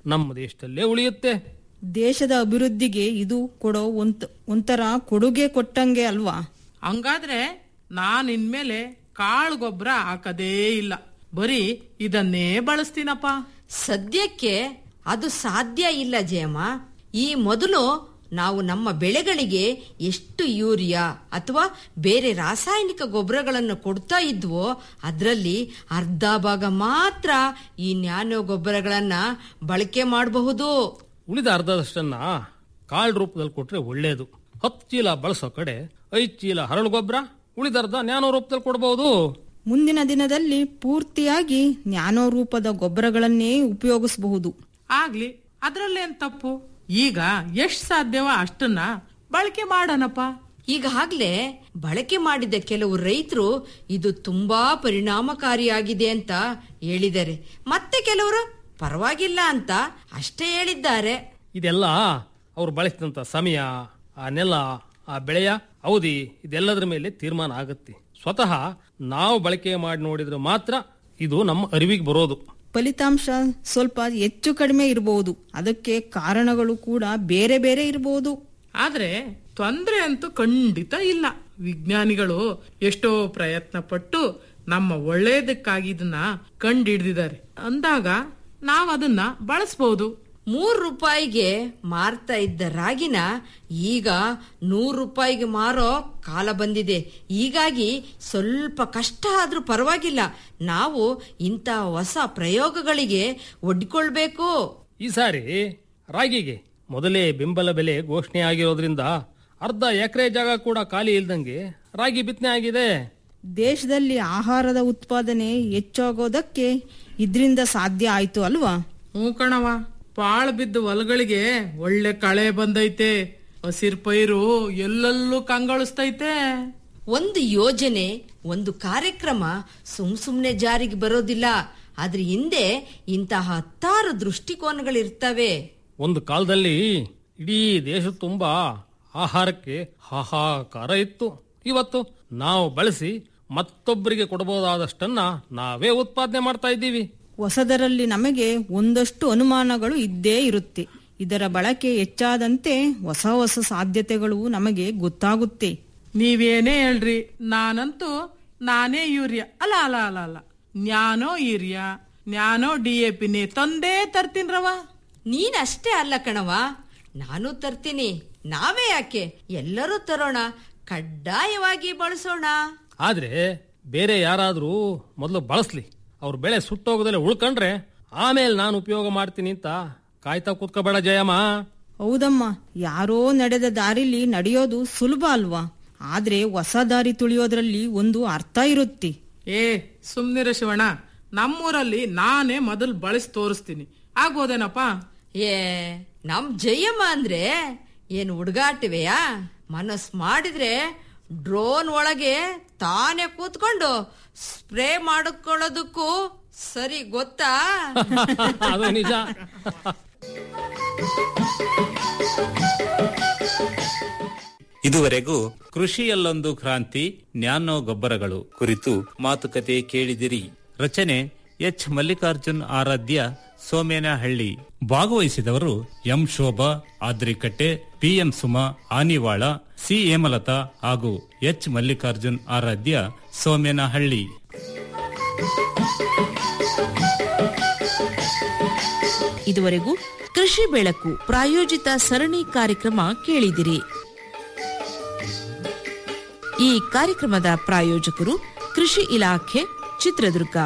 ನಮ್ಮ ದೇಶದಲ್ಲೇ ಉಳಿಯುತ್ತೆ ದೇಶದ ಅಭಿವೃದ್ಧಿಗೆ ಇದು ಕೊಡೋ ಒಂತ್ ಒಂಥರ ಕೊಡುಗೆ ಕೊಟ್ಟಂಗೆ ಅಲ್ವಾ ಹಂಗಾದ್ರೆ ನಾನ್ ಇನ್ಮೇಲೆ ಕಾಳು ಗೊಬ್ಬರ ಹಾಕದೇ ಇಲ್ಲ ಬರೀ ಇದನ್ನೇ ಬಳಸ್ತೀನಪ್ಪ ಸದ್ಯಕ್ಕೆ ಅದು ಸಾಧ್ಯ ಇಲ್ಲ ಜಯಮ್ಮ ಈ ಮೊದಲು ನಾವು ನಮ್ಮ ಬೆಳೆಗಳಿಗೆ ಎಷ್ಟು ಯೂರಿಯಾ ಅಥವಾ ಬೇರೆ ರಾಸಾಯನಿಕ ಗೊಬ್ಬರಗಳನ್ನು ಕೊಡ್ತಾ ಇದ್ವೋ ಅದರಲ್ಲಿ ಅರ್ಧ ಭಾಗ ಮಾತ್ರ ಈ ನ್ಯಾನೋ ಗೊಬ್ಬರಗಳನ್ನ ಬಳಕೆ ಮಾಡಬಹುದು ಉಳಿದ ಅರ್ಧದಷ್ಟನ್ನ ಕಾಳು ರೂಪದಲ್ಲಿ ಕೊಟ್ರೆ ಒಳ್ಳೇದು ಹತ್ತು ಚೀಲ ಬಳಸೋ ಕಡೆ ಐದು ಚೀಲ ಹರಳು ಗೊಬ್ಬರ ಉಳಿದರ್ಧ ನ್ಯಾನೋ ರೂಪದಲ್ಲಿ ಕೊಡಬಹುದು ಮುಂದಿನ ದಿನದಲ್ಲಿ ಪೂರ್ತಿಯಾಗಿ ಜ್ಞಾನೋ ರೂಪದ ಗೊಬ್ಬರಗಳನ್ನೇ ಉಪಯೋಗಿಸಬಹುದು ಆಗ್ಲಿ ಅದ್ರಲ್ಲೇನ್ ತಪ್ಪು ಈಗ ಎಷ್ಟ್ ಸಾಧ್ಯವೋ ಅಷ್ಟನ್ನ ಬಳಕೆ ಮಾಡೋಣಪ್ಪ ಈಗಾಗ್ಲೇ ಬಳಕೆ ಮಾಡಿದ ಕೆಲವು ರೈತರು ಇದು ತುಂಬಾ ಪರಿಣಾಮಕಾರಿಯಾಗಿದೆ ಅಂತ ಹೇಳಿದ್ದಾರೆ ಮತ್ತೆ ಕೆಲವರು ಪರವಾಗಿಲ್ಲ ಅಂತ ಅಷ್ಟೇ ಹೇಳಿದ್ದಾರೆ ಇದೆಲ್ಲ ಅವ್ರು ಬಳಸಿದಂತ ಸಮಯ ಆ ನೆಲ ಆ ಬೆಳೆಯ ಅವಧಿ ಇದೆಲ್ಲದರ ಮೇಲೆ ತೀರ್ಮಾನ ಆಗುತ್ತೆ ಸ್ವತಃ ನಾವು ಬಳಕೆ ಮಾಡಿ ನೋಡಿದ್ರೆ ಮಾತ್ರ ಇದು ನಮ್ಮ ಅರಿವಿಗೆ ಬರೋದು ಫಲಿತಾಂಶ ಸ್ವಲ್ಪ ಹೆಚ್ಚು ಕಡಿಮೆ ಇರಬಹುದು ಅದಕ್ಕೆ ಕಾರಣಗಳು ಕೂಡ ಬೇರೆ ಬೇರೆ ಇರಬಹುದು ಆದ್ರೆ ತೊಂದ್ರೆ ಅಂತೂ ಖಂಡಿತ ಇಲ್ಲ ವಿಜ್ಞಾನಿಗಳು ಎಷ್ಟೋ ಪ್ರಯತ್ನ ಪಟ್ಟು ನಮ್ಮ ಒಳ್ಳೇದಕ್ಕಾಗಿ ಇದನ್ನ ಕಂಡಿಡ್ದಿದ್ದಾರೆ ಅಂದಾಗ ನಾವ್ ಅದನ್ನ ಬಳಸಬಹುದು ಮೂರು ರೂಪಾಯಿಗೆ ಮಾರ್ತಾ ಇದ್ದ ರಾಗಿನ ಈಗ ನೂರು ರೂಪಾಯಿಗೆ ಮಾರೋ ಕಾಲ ಬಂದಿದೆ ಹೀಗಾಗಿ ಸ್ವಲ್ಪ ಕಷ್ಟ ಆದ್ರೂ ಪರವಾಗಿಲ್ಲ ನಾವು ಇಂಥ ಹೊಸ ಪ್ರಯೋಗಗಳಿಗೆ ಒಡ್ಕೊಳ್ಬೇಕು ಈ ಸಾರಿ ರಾಗಿಗೆ ಮೊದಲೇ ಬೆಂಬಲ ಬೆಲೆ ಘೋಷಣೆ ಆಗಿರೋದ್ರಿಂದ ಅರ್ಧ ಎಕರೆ ಜಾಗ ಕೂಡ ಖಾಲಿ ಇಲ್ದಂಗೆ ರಾಗಿ ಬಿತ್ತನೆ ಆಗಿದೆ ದೇಶದಲ್ಲಿ ಆಹಾರದ ಉತ್ಪಾದನೆ ಹೆಚ್ಚಾಗೋದಕ್ಕೆ ಇದರಿಂದ ಸಾಧ್ಯ ಆಯ್ತು ಅಲ್ವಾ ಹ್ಞೂ ಕಣವ ಪಾಳು ಬಿದ್ದ ಹೊಲಗಳಿಗೆ ಒಳ್ಳೆ ಕಳೆ ಬಂದೈತೆ ಹಸಿರ್ ಪೈರು ಎಲ್ಲೆಲ್ಲೂ ಕಂಗೊಳಿಸ್ತೈತೆ ಒಂದು ಯೋಜನೆ ಒಂದು ಕಾರ್ಯಕ್ರಮ ಸುಮ್ ಸುಮ್ನೆ ಜಾರಿಗೆ ಬರೋದಿಲ್ಲ ಅದ್ರ ಹಿಂದೆ ಇಂತಹ ಹತ್ತಾರು ದೃಷ್ಟಿಕೋನಗಳಿರ್ತವೆ ಒಂದು ಕಾಲದಲ್ಲಿ ಇಡೀ ದೇಶ ತುಂಬಾ ಆಹಾರಕ್ಕೆ ಹಾಹಾಕಾರ ಇತ್ತು ಇವತ್ತು ನಾವು ಬಳಸಿ ಮತ್ತೊಬ್ಬರಿಗೆ ಕೊಡಬಹುದಾದಷ್ಟನ್ನ ನಾವೇ ಉತ್ಪಾದನೆ ಮಾಡ್ತಾ ಇದ್ದೀವಿ ಹೊಸದರಲ್ಲಿ ನಮಗೆ ಒಂದಷ್ಟು ಅನುಮಾನಗಳು ಇದ್ದೇ ಇರುತ್ತೆ ಇದರ ಬಳಕೆ ಹೆಚ್ಚಾದಂತೆ ಹೊಸ ಹೊಸ ಸಾಧ್ಯತೆಗಳು ನಮಗೆ ಗೊತ್ತಾಗುತ್ತೆ ನೀವೇನೇ ಹೇಳ್ರಿ ನಾನಂತೂ ನಾನೇ ಯೂರಿಯಾ ಅಲ್ಲ ಅಲ್ಲ ಅಲ್ಲ ಅಲ್ಲ nano urea nano D A ಪಿನೇ ತಂದೇ ತರ್ತೀನ್ರವ ನೀನಷ್ಟೇ ಅಲ್ಲ ಕಣವ ನಾನು ತರ್ತೀನಿ ನಾವೇ ಯಾಕೆ ಎಲ್ಲರೂ ತರೋಣ ಕಡ್ಡಾಯವಾಗಿ ಬಳಸೋಣ ಆದ್ರೆ ಬೇರೆ ಯಾರಾದ್ರೂ ಮೊದಲು ಬಳಸ್ಲಿ ಅವ್ರ ಬೆಳೆ ಸುಟ್ಟೋಗದಲ್ಲೇ ಉಳ್ಕೊಂಡ್ರೆ ಆಮೇಲೆ ನಾನು ಉಪಯೋಗ ಮಾಡ್ತೀನಿ ಅಂತ ಕಾಯ್ತಾ ಕೂತ್ಕೋಬೇಡ ಜಯಮ್ಮ ಹೌದಮ್ಮ ಯಾರೋ ನಡೆದ ದಾರಿಲಿ ನಡೆಯೋದು ಸುಲಭ ಅಲ್ವಾ ಆದ್ರೆ ಹೊಸ ದಾರಿ ತುಳಿಯೋದ್ರಲ್ಲಿ ಒಂದು ಅರ್ಥ ಇರುತ್ತೆ ಏ ಸುಮ್ನಿರ ಶಿವಣ್ಣ ನಮ್ಮೂರಲ್ಲಿ ನಾನೇ ಮೊದಲು ಬಳಸಿ ತೋರಿಸ್ತೀನಿ ಆಗ್ಬೋದೇನಪ್ಪ ಏ ನಮ್ ಜಯಮ್ಮ ಅಂದ್ರೆ ಏನು ಹುಡುಗಾಟವೆಯಾ ಮನಸ್ ಮಾಡಿದ್ರೆ ಡ್ರೋನ್ ಒಳಗೆ ತಾನೇ ಕೂತ್ಕೊಂಡು ಸ್ಪ್ರೇ ಮಾಡಿಕೊಳ್ಳೋದಕ್ಕೂ ಸರಿ ಗೊತ್ತಾ ಅದು ನಿಜ ಇದುವರೆಗೂ ಕೃಷಿಯಲ್ಲೊಂದು ಕ್ರಾಂತಿ ನ್ಯಾನೋ ಗೊಬ್ಬರಗಳು ಕುರಿತು ಮಾತುಕತೆ ಕೇಳಿದಿರಿ ರಚನೆ ಎಚ್ ಮಲ್ಲಿಕಾರ್ಜುನ್ ಆರಾಧ್ಯ ಸೋಮೇನಹಳ್ಳಿ ಭಾಗವಹಿಸಿದವರು M Shobha Adrikatte PM Suma Anivala C Hemalatha ಹಾಗೂ ಎಚ್ ಮಲ್ಲಿಕಾರ್ಜುನ್ ಆರಾಧ್ಯ ಸೋಮೇನಹಳ್ಳಿ ಇದುವರೆಗೂ ಕೃಷಿ ಬೆಳಕು ಪ್ರಾಯೋಜಿತ ಸರಣಿ ಕಾರ್ಯಕ್ರಮ ಕೇಳಿದಿರಿ ಈ ಕಾರ್ಯಕ್ರಮದ ಪ್ರಾಯೋಜಕರು ಕೃಷಿ ಇಲಾಖೆ ಚಿತ್ರದುರ್ಗ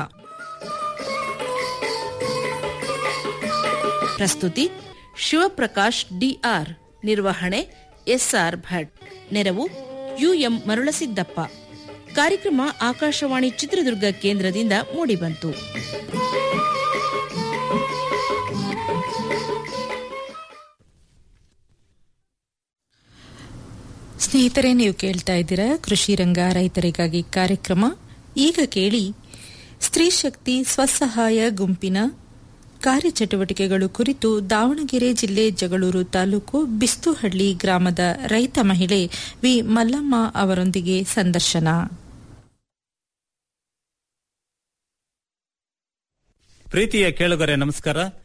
ಪ್ರಸ್ತುತಿ ಶಿವಪ್ರಕಾಶ್ ಡಿಆರ್ ನಿರ್ವಹಣೆ ಎಸ್ಆರ್ ಭಟ್ ನೆರವು ಯುಎಂ ಮರುಳಸಿದ್ದಪ್ಪ ಕಾರ್ಯಕ್ರಮ ಆಕಾಶವಾಣಿ ಚಿತ್ರದುರ್ಗ ಕೇಂದ್ರದಿಂದ ಮೂಡಿಬಂತು ಸ್ನೇಹಿತರೆ ನೀವು ಕೇಳ್ತಾ ಇದ್ದೀರಾ ಕೃಷಿ ರಂಗ ರೈತರಿಗಾಗಿ ಕಾರ್ಯಕ್ರಮ ಈಗ ಕೇಳಿ ಸ್ತ್ರೀ ಶಕ್ತಿ ಸ್ವಸಹಾಯ ಗುಂಪಿನ ಕಾರ್ಯಚಟುವಟಿಕೆಗಳು ಕುರಿತು ದಾವಣಗೆರೆ ಜಿಲ್ಲೆ ಜಗಳೂರು ತಾಲೂಕು ಬಿಸ್ತುಹಳ್ಳಿ ಗ್ರಾಮದ ರೈತ ಮಹಿಳೆ ವಿ ಮಲ್ಲಮ್ಮ ಅವರೊಂದಿಗೆ ಸಂದರ್ಶನ ಪ್ರೀತಿಯ ಕೇಳುಗರೆ ನಮಸ್ಕಾರ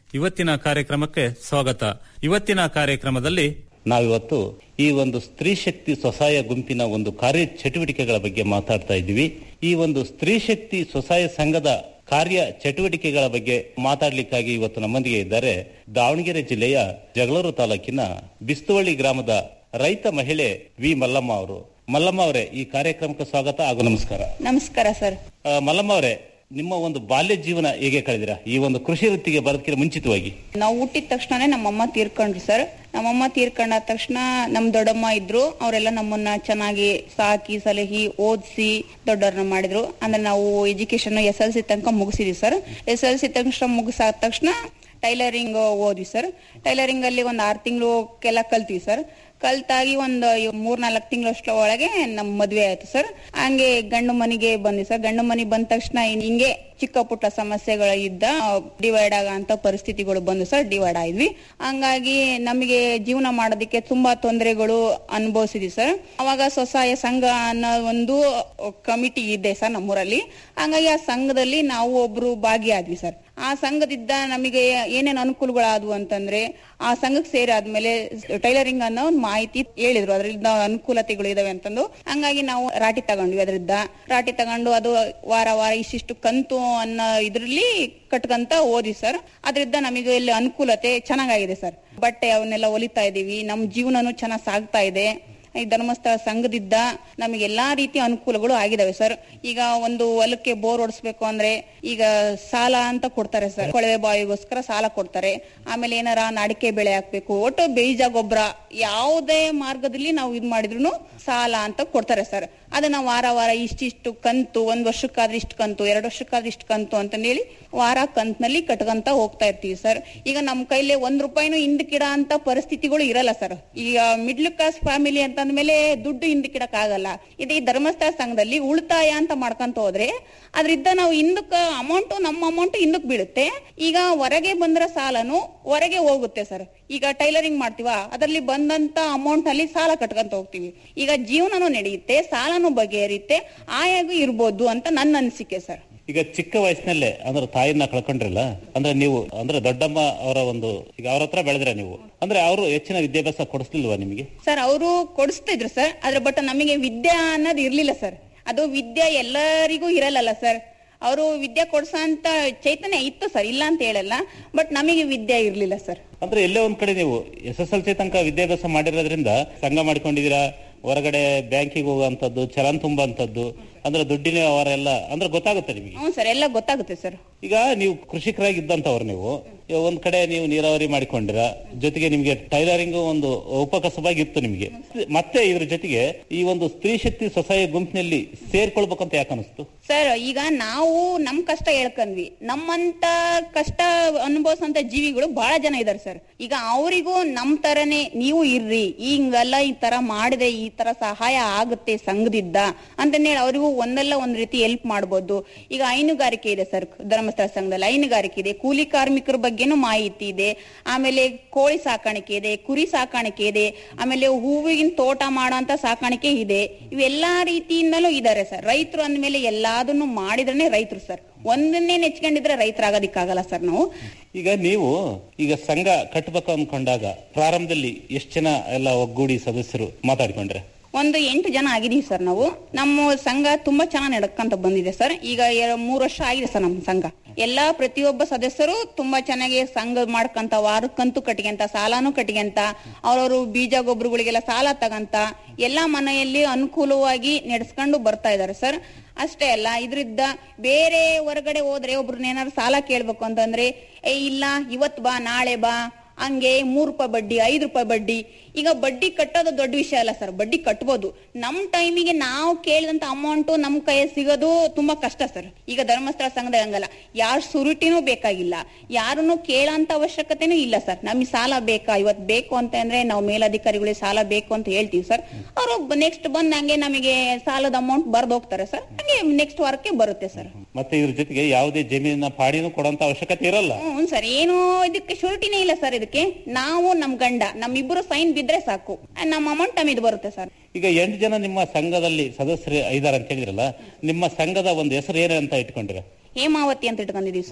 ಇವತ್ತಿನ ಕಾರ್ಯಕ್ರಮಕ್ಕೆ ಸ್ವಾಗತ ಇವತ್ತಿನ ಕಾರ್ಯಕ್ರಮದಲ್ಲಿ ನಾವಿವತ್ತು ಈ ಒಂದು ಸ್ತ್ರೀ ಶಕ್ತಿ ಸ್ವಸಹಾಯ ಗುಂಪಿನ ಒಂದು ಕಾರ್ಯ ಚಟುವಟಿಕೆಗಳ ಬಗ್ಗೆ ಮಾತಾಡ್ತಾ ಇದ್ದೀವಿ ಈ ಒಂದು ಸ್ತ್ರೀ ಶಕ್ತಿ ಸ್ವಸಹಾಯ ಸಂಘದ ಕಾರ್ಯ ಚಟುವಟಿಕೆಗಳ ಬಗ್ಗೆ ಮಾತಾಡ್ಲಿಕ್ಕಾಗಿ ಇವತ್ತು ನಮ್ಮೊಂದಿಗೆ ಇದ್ದಾರೆ ದಾವಣಗೆರೆ ಜಿಲ್ಲೆಯ ಜಗಳೂರು ತಾಲೂಕಿನ ಬಿಸ್ತುವಳ್ಳಿ ಗ್ರಾಮದ ರೈತ ಮಹಿಳೆ ವಿ ಮಲ್ಲಮ್ಮ ಅವರು ಮಲ್ಲಮ್ಮ ಅವರೇ ಈ ಕಾರ್ಯಕ್ರಮಕ್ಕೆ ಸ್ವಾಗತ ಹಾಗೂ ನಮಸ್ಕಾರ ನಮಸ್ಕಾರ ಸರ್ ಆ, ಮಲ್ಲಮ್ಮ ಅವರೇ ನಿಮ್ಮ ಒಂದು ಬಾಲ್ಯ ಜೀವನ ಹೇಗೆ ಕಳೆದಿರಾ ಈ ಒಂದು ಕೃಷಿ ವೃತ್ತಿಗೆ ಬರೋದಕ್ಕಿಂತ ಮುಂಚಿತವಾಗಿ ನಾವು ಹುಟ್ಟಿದ ತಕ್ಷಣನೇ ನಮ್ಮಮ್ಮ ತೀರ್ಕೊಂಡ್ರು ಸರ್ ನಮ್ಮಮ್ಮ ತೀರ್ಕೊಂಡ ತಕ್ಷಣ ನಮ್ ದೊಡ್ಡಮ್ಮ ಇದ್ರು ಅವರೆಲ್ಲ ನಮ್ಮನ್ನ ಚೆನ್ನಾಗಿ ಸಾಕಿ ಸಲಹಿ ಓದಿಸಿ ದೊಡ್ಡವ್ರನ್ನ ಮಾಡಿದ್ರು ಅಂದ್ರೆ ನಾವು ಎಜುಕೇಶನ್ ಎಸ್ ಎಲ್ ಸಿ ತನಕ ಮುಗಿಸಿದ್ವಿ ಸರ್ ಎಸ್ ಎಲ್ ಸಿ ತನಕ ಮುಗಿಸಾದ ತಕ್ಷಣ ಟೈಲರಿಂಗ್ ಓದ್ವಿ ಸರ್ ಟೈಲರಿಂಗ್ ಅಲ್ಲಿ ಒಂದ್ ಆರ್ ತಿಂಗಳು ಕಲ್ತೀವಿ ಸರ್ ಕಲ್ತಾಗಿ ಒಂದು ಮೂರ್ನಾಲ್ಕು ತಿಂಗಳಷ್ಟ ಒಳಗೆ ನಮ್ ಮದ್ವೆ ಆಯ್ತು ಸರ್ ಹಂಗೆ ಗಂಡು ಮನೆಗೆ ಬಂದ್ವಿ ಸರ್ ಗಂಡು ಮನೆಗೆ ಬಂದ ತಕ್ಷಣ ಇನ್- ಹಿಂಗೆ ಚಿಕ್ಕ ಪುಟ್ಟ ಸಮಸ್ಯೆಗಳು ಇದ್ದ ಡಿವೈಡ್ ಆಗಂತ ಪರಿಸ್ಥಿತಿಗಳು ಬಂದು ಸರ್ ಡಿವೈಡ್ ಆದ್ವಿ ಹಂಗಾಗಿ ನಮಗೆ ಜೀವನ ಮಾಡೋದಕ್ಕೆ ತುಂಬಾ ತೊಂದರೆಗಳು ಅನುಭವಿಸಿದ್ವಿ ಸರ್ ಅವಾಗ ಸ್ವಸಹಾಯ ಸಂಘ ಅನ್ನೋ ಒಂದು ಕಮಿಟಿ ಇದೆ ಸರ್ ನಮ್ಮೂರಲ್ಲಿ ಹಂಗಾಗಿ ಆ ಸಂಘದಲ್ಲಿ ನಾವು ಒಬ್ರು ಭಾಗಿಯಾದ್ವಿ ಸರ್ ಆ ಸಂಘದಿಂದ ನಮಗೆ ಏನೇನು ಅನುಕೂಲಗಳಾದವು ಅಂತಂದ್ರೆ ಆ ಸಂಘಕ್ಕೆ ಸೇರಾದ್ಮೇಲೆ ಟೈಲರಿಂಗ್ ಅನ್ನೋ ಒಂದು ಮಾಹಿತಿ ಹೇಳಿದ್ರು ಅದರಿಂದ ಅನುಕೂಲತೆಗಳು ಇದಾವೆ ಅಂತಂದು ಹಂಗಾಗಿ ನಾವು ರಾಟಿ ತಗೊಂಡ್ವಿ ಅದರಿಂದ ರಾಟಿ ತಗೊಂಡು ಅದು ವಾರ ವಾರ ಇಷ್ಟಿಷ್ಟು ಕಂತು ಅನ್ನೋ ಇದ್ರಲ್ಲಿ ಕಟ್ಕಂತ ಓದಿ ಸರ್ ಅದರಿಂದ ನಮಗೆ ಇಲ್ಲಿ ಅನುಕೂಲತೆ ಚೆನ್ನಾಗಾಗಿದೆ ಸರ್ ಬಟ್ಟೆ ಅವನ್ನೆಲ್ಲ ಹೊಲಿತಾ ಇದೀವಿ ನಮ್ ಜೀವನನು ಚೆನ್ನಾಗಿ ಸಾಗ್ತಾ ಇದೆ ಈ ಧರ್ಮಸ್ಥಳ ಸಂಘದಿಂದ ನಮಗೆ ಎಲ್ಲಾ ರೀತಿಯ ಅನುಕೂಲಗಳು ಆಗಿದಾವೆ ಸರ್ ಈಗ ಒಂದು ಹೊಲಕ್ಕೆ ಬೋರ್ ಹೊಡಿಸ್ಬೇಕು ಅಂದ್ರೆ ಈಗ ಸಾಲ ಅಂತ ಕೊಡ್ತಾರೆ ಸರ್ ಕೊಳವೆ ಬಾವಿಗೋಸ್ಕರ ಸಾಲ ಕೊಡ್ತಾರೆ ಆಮೇಲೆ ಏನಾರ ನಾಡಿಕೆ ಬೆಳೆ ಹಾಕ್ಬೇಕು ಒಟ್ಟು ಬೀಜ ಗೊಬ್ಬರ ಯಾವುದೇ ಮಾರ್ಗದಲ್ಲಿ ನಾವು ಇದ್ ಮಾಡಿದ್ರು ಸಾಲ ಅಂತ ಕೊಡ್ತಾರೆ ಸರ್ ಅದನ್ನ ವಾರ ವಾರ ಇಷ್ಟಿಷ್ಟು ಕಂತು ಒಂದ್ ವರ್ಷಕ್ಕಾದ್ರೆ ಇಷ್ಟು ಕಂತು ಎರಡು ವರ್ಷಕ್ಕಾದ್ರೆ ಇಷ್ಟು ಕಂತು ಅಂತ ಹೇಳಿ ವಾರ ಕಂತ್ನಲ್ಲಿ ಕಟ್ಕಂತ ಹೋಗ್ತಾ ಇರ್ತೀವಿ ಸರ್ ಈಗ ನಮ್ ಕೈಲಿ ಒಂದ್ ರೂಪಾಯಿನೂ ಹಿಂದಕ್ಕಿಡ ಅಂತ ಪರಿಸ್ಥಿತಿಗಳು ಇರಲ್ಲ ಸರ್ ಈಗ ಮಿಡ್ಲ್ ಕ್ಲಾಸ್ ಫ್ಯಾಮಿಲಿ ಅಂತಂದ್ಮೇಲೆ ದುಡ್ಡು ಹಿಂದಕ್ಕಿಡಕ್ ಆಗಲ್ಲ ಇದು ಈ ಧರ್ಮಸ್ಥಳ ಸಂಘದಲ್ಲಿ ಉಳಿತಾಯ ಅಂತ ಮಾಡ್ಕೊಂತ ಹೋದ್ರೆ ಅದ್ರಿಂದ ನಾವು ಹಿಂದಕ್ಕ ಅಮೌಂಟ್ ನಮ್ಮ ಅಮೌಂಟ್ ಹಿಂದಕ್ ಬೀಳುತ್ತೆ ಈಗ ಹೊರಗೆ ಬಂದ್ರ ಸಾಲನು ಹೊರಗೆ ಹೋಗುತ್ತೆ ಸರ್ ಈಗ ಟೈಲರಿಂಗ್ ಮಾಡ್ತೀವ ಅದರಲ್ಲಿ ಬಂದಂತ ಅಮೌಂಟ್ ಅಲ್ಲಿ ಸಾಲ ಕಟ್ಕೊಂತ ಹೋಗ್ತೀವಿ ಈಗ ಜೀವನನೂ ನಡೆಯುತ್ತೆ ಸಾಲನು ಬಗೆಹರಿಯುತ್ತೆ ಆಯಾಗೂ ಇರ್ಬೋದು ಅಂತ ನನ್ನ ಅನಿಸಿಕೆ ಸರ್ ಈಗ ಚಿಕ್ಕ ವಯಸ್ಸಿನಲ್ಲೇ ಅಂದ್ರೆ ತಾಯಿನ ಕಳ್ಕೊಂಡ್ರಲ್ಲ ಅಂದ್ರೆ ನೀವು ಅಂದ್ರೆ ದೊಡ್ಡಮ್ಮ ಅವರ ಒಂದು ಈಗ ಅವ್ರ ಹತ್ರ ಬೆಳೆದ್ರೆ ನೀವು ಅಂದ್ರೆ ಅವರು ಹೆಚ್ಚಿನ ವಿದ್ಯಾಭ್ಯಾಸ ಕೊಡಿಸ್ಲಿಲ್ವಾ ನಿಮಗೆ ಸರ್ ಅವರು ಕೊಡಿಸ್ತಿದ್ರು ಸರ್ ಆದ್ರೆ ಬಟ್ ನಮಗೆ ವಿದ್ಯಾ ಅನ್ನೋದು ಇರ್ಲಿಲ್ಲ ಸರ್ ಅದು ವಿದ್ಯೆ ಎಲ್ಲರಿಗೂ ಇರಲ್ಲಲ್ಲ ಸರ್ ಅವರು ವಿದ್ಯೆ ಕೊಡ್ಸಂತ ಚೈತನ್ಯ ಇತ್ತು ಸರ್ ಇಲ್ಲ ಅಂತ ಹೇಳಲ್ಲ ಬಟ್ ನಮಗೆ ವಿದ್ಯೆ ಇರ್ಲಿಲ್ಲ ಸರ್ ಅಂದ್ರೆ ಎಲ್ಲೇ ಒಂದ್ ಕಡೆ ನೀವು ಎಸ್ ಎಸ್ ಎಲ್ ಸಿ ತನಕ ವಿದ್ಯಾಭ್ಯಾಸ ಮಾಡಿರೋದ್ರಿಂದ ಸಂಘ ಮಾಡ್ಕೊಂಡಿದ್ದೀರಾ ಹೊರಗಡೆ ಬ್ಯಾಂಕಿಗೆ ಹೋಗುವಂತದ್ದು ಚಲನ್ ತುಂಬುವಂತದ್ದು ಅಂದ್ರೆ ದುಡ್ಡಿನ ವ್ಯವಹಾರ ಎಲ್ಲ ಅಂದ್ರೆ ಗೊತ್ತಾಗುತ್ತೆ ನಿಮಗೆ ಹ್ಞೂ ಸರ್ ಎಲ್ಲ ಗೊತ್ತಾಗುತ್ತೆ ಸರ್ ಈಗ ನೀವು ಕೃಷಿಕರಾಗಿ ಇದ್ದಂತವ್ರು ನೀವು ಈಗ ಒಂದ್ ಕಡೆ ನೀವು ನೀರಾವರಿ ಮಾಡಿಕೊಂಡಿರ ಜೊತೆಗೆ ನಿಮ್ಗೆ ಟೈಲರಿಂಗ್ ಒಂದು ಉಪಕಸಬಾಗಿ ಇತ್ತು ನಿಮ್ಗೆ ಮತ್ತೆ ಇದ್ರ ಜೊತೆಗೆ ಈ ಒಂದು ಸ್ತ್ರೀ ಶಕ್ತಿ ಸ್ವಸಹಾಯ ಗುಂಪಿನಲ್ಲಿ ಸೇರ್ಕೊಳ್ಬೇಕಂತ ಯಾಕೆ ಅನಿಸ್ತು ಸರ್ ಈಗ ನಾವು ನಮ್ ಕಷ್ಟ ಹೇಳ್ಕೊಂಡ್ವಿ ನಮ್ಮಂತ ಕಷ್ಟ ಅನುಭವಿಸಂತ ಜೀವಿಗಳು ಬಹಳ ಜನ ಇದಾರೆ ಸರ್ ಈಗ ಅವರಿಗೂ ನಮ್ ತರನೇ ನೀವು ಇರ್ರಿ ಹಿಂಗೆಲ್ಲ ಈ ತರ ಮಾಡಿದೆ ಈ ತರ ಸಹಾಯ ಆಗುತ್ತೆ ಸಂಘದಿಂದ ಅಂತಂದೇಳಿ ಅವರಿಗೂ ಒಂದಲ್ಲ ಒಂದ್ ರೀತಿ ಹೆಲ್ಪ್ ಮಾಡ್ಬೋದು ಈಗ ಹೈನುಗಾರಿಕೆ ಇದೆ ಸರ್ ಧರ್ಮಸ್ಥಳ ಸಂಘದಲ್ಲಿ ಹೈನುಗಾರಿಕೆ ಇದೆ ಕೂಲಿ ಕಾರ್ಮಿಕರ ಬಗ್ಗೆನೂ ಮಾಹಿತಿ ಇದೆ ಆಮೇಲೆ ಕೋಳಿ ಸಾಕಾಣಿಕೆ ಇದೆ ಕುರಿ ಸಾಕಾಣಿಕೆ ಇದೆ ಆಮೇಲೆ ಹೂವಿನ ತೋಟ ಮಾಡೋಂತ ಸಾಕಾಣಿಕೆ ಇದೆ ಇವೆಲ್ಲಾ ರೀತಿಯಿಂದಲೂ ಇದಾರೆ ಸರ್ ರೈತರು ಅಂದ್ಮೇಲೆ ಎಲ್ಲಾದನ್ನು ಮಾಡಿದ್ರೇನೆ ರೈತರು ಸರ್ ಒಂದನ್ನೇ ನೆಚ್ಕೊಂಡಿದ್ರೆ ರೈತರಾಗೋದಿಕ್ಕಾಗಲ್ಲ ಸರ್ ನಾವು ಈಗ ನೀವು ಈಗ ಸಂಘ ಕಟ್ಟಬೇಕು ಅನ್ಕೊಂಡಾಗ ಪ್ರಾರಂಭದಲ್ಲಿ ಎಷ್ಟು ಜನ ಎಲ್ಲ ಒಗ್ಗೂಡಿ ಸದಸ್ಯರು ಮಾತಾಡ್ಕೊಂಡ್ರೆ ಒಂದು ಎಂಟು ಜನ ಆಗಿದೀವಿ ಸರ್ ನಾವು ನಮ್ಮ ಸಂಘ ತುಂಬಾ ಚೆನ್ನಾಗಿ ನಡ್ಕಂತ ಬಂದಿದೆ ಸರ್ ಈಗ ಎರ- ಮೂರು ವರ್ಷ ಆಗಿದೆ ಸರ್ ನಮ್ಮ ಸಂಘ ಎಲ್ಲಾ ಪ್ರತಿಯೊಬ್ಬ ಸದಸ್ಯರು ತುಂಬಾ ಚೆನ್ನಾಗಿ ಸಂಘ ಮಾಡ್ಕಂತ ವಾರಕ್ಕಂತೂ ಕಟ್ಕೊಂತ ಸಾಲಾನು ಕಟ್ಕೊಂತ ಅವ್ರವ್ರು ಬೀಜ ಗೊಬ್ಬರಗಳಿಗೆಲ್ಲ ಸಾಲ ತಗಂತ ಎಲ್ಲಾ ಮನೆಯಲ್ಲಿ ಅನುಕೂಲವಾಗಿ ನಡೆಸ್ಕೊಂಡು ಬರ್ತಾ ಇದಾರೆ ಸರ್ ಅಷ್ಟೇ ಅಲ್ಲ ಇದ್ರಿಂದ ಬೇರೆ ಹೊರಗಡೆ ಹೋದ್ರೆ ಒಬ್ರನ್ನ ಏನಾದ್ರು ಸಾಲ ಕೇಳ್ಬೇಕು ಅಂತಂದ್ರೆ ಏ ಇಲ್ಲ ಇವತ್ ಬಾ ನಾಳೆ ಬಾ ಹಂಗೆ ಮೂರ್ ರೂಪಾಯಿ ಬಡ್ಡಿ ಐದು ರೂಪಾಯಿ ಬಡ್ಡಿ ಈಗ ಬಡ್ಡಿ ಕಟ್ಟೋದು ದೊಡ್ಡ ವಿಷಯ ಅಲ್ಲ ಸರ್ ಬಡ್ಡಿ ಕಟ್ಬೋದು ನಮ್ ಟೈಮಿಗೆ ನಾವು ಕೇಳಿದಂತ ಅಮೌಂಟ್ ನಮ್ ಕೈ ಸಿಗೋದು ತುಂಬಾ ಕಷ್ಟ ಸರ್ ಈಗ ಧರ್ಮಸ್ಥಳ ಸಂಘದ ಹಂಗಲ್ಲ ಯಾರ್ ಸುರುಟಿನೂ ಬೇಕಾಗಿಲ್ಲ ಯಾರನ್ನು ಕೇಳೋಂತ ಅವಶ್ಯಕತೆನೂ ಇಲ್ಲ ಸರ್ ನಮಗೆ ಸಾಲ ಬೇಕಾ ಇವತ್ ಬೇಕು ಅಂತ ಅಂದ್ರೆ ನಾವು ಮೇಲಧಿಕಾರಿಗಳಿಗೆ ಸಾಲ ಬೇಕು ಅಂತ ಹೇಳ್ತೀವಿ ಸರ್ ಅವರು ನೆಕ್ಸ್ಟ್ ಬಂದ್ ಹಂಗೆ ನಮಗೆ ಸಾಲದ ಅಮೌಂಟ್ ಬರ್ದ್ ಹೋಗ್ತಾರೆ ಸರ್ ಹಂಗೆ ನೆಕ್ಸ್ಟ್ ವಾರಕ್ಕೆ ಬರುತ್ತೆ ಸರ್ ಮತ್ತೆ ಇದ್ರ ಜೊತೆಗೆ ಯಾವುದೇ ಜಮೀನಿನ ಪಾಡಿನೂ ಕೊಡೋಂತ ಅವಶ್ಯಕತೆ ಇರಲ್ಲ ಹ್ಞೂ ಸರ್ ಏನು ಇದಕ್ಕೆ ಶೂರಿಟಿನೇ ಇಲ್ಲ ಸರ್ ಇದಕ್ಕೆ ನಾವು ನಮ್ ಗಂಡ ನಮ್ಮಿಬ್ಬರು ಸೈನ್ ಬಿದ್ರೆ ಸಾಕು ನಮ್ಮ ಅಮೌಂಟ್ ನಮಗೆ ಬರುತ್ತೆ ಸರ್ ಈಗ ಎಂಟು ಜನ ನಿಮ್ಮ ಸಂಘದಲ್ಲಿ ಸದಸ್ಯರು ಐದಾರ ಅಂತ ಹೇಳಿದ್ರಲ್ಲ ನಿಮ್ಮ ಸಂಘದ ಒಂದು ಹೆಸರು ಏನು ಅಂತ ಇಟ್ಕೊಂಡಿರ ಹೇಮಾವತಿ ಅಂತ ಇಟ್ಕೊಂಡಿದೀವಿ ಸರ್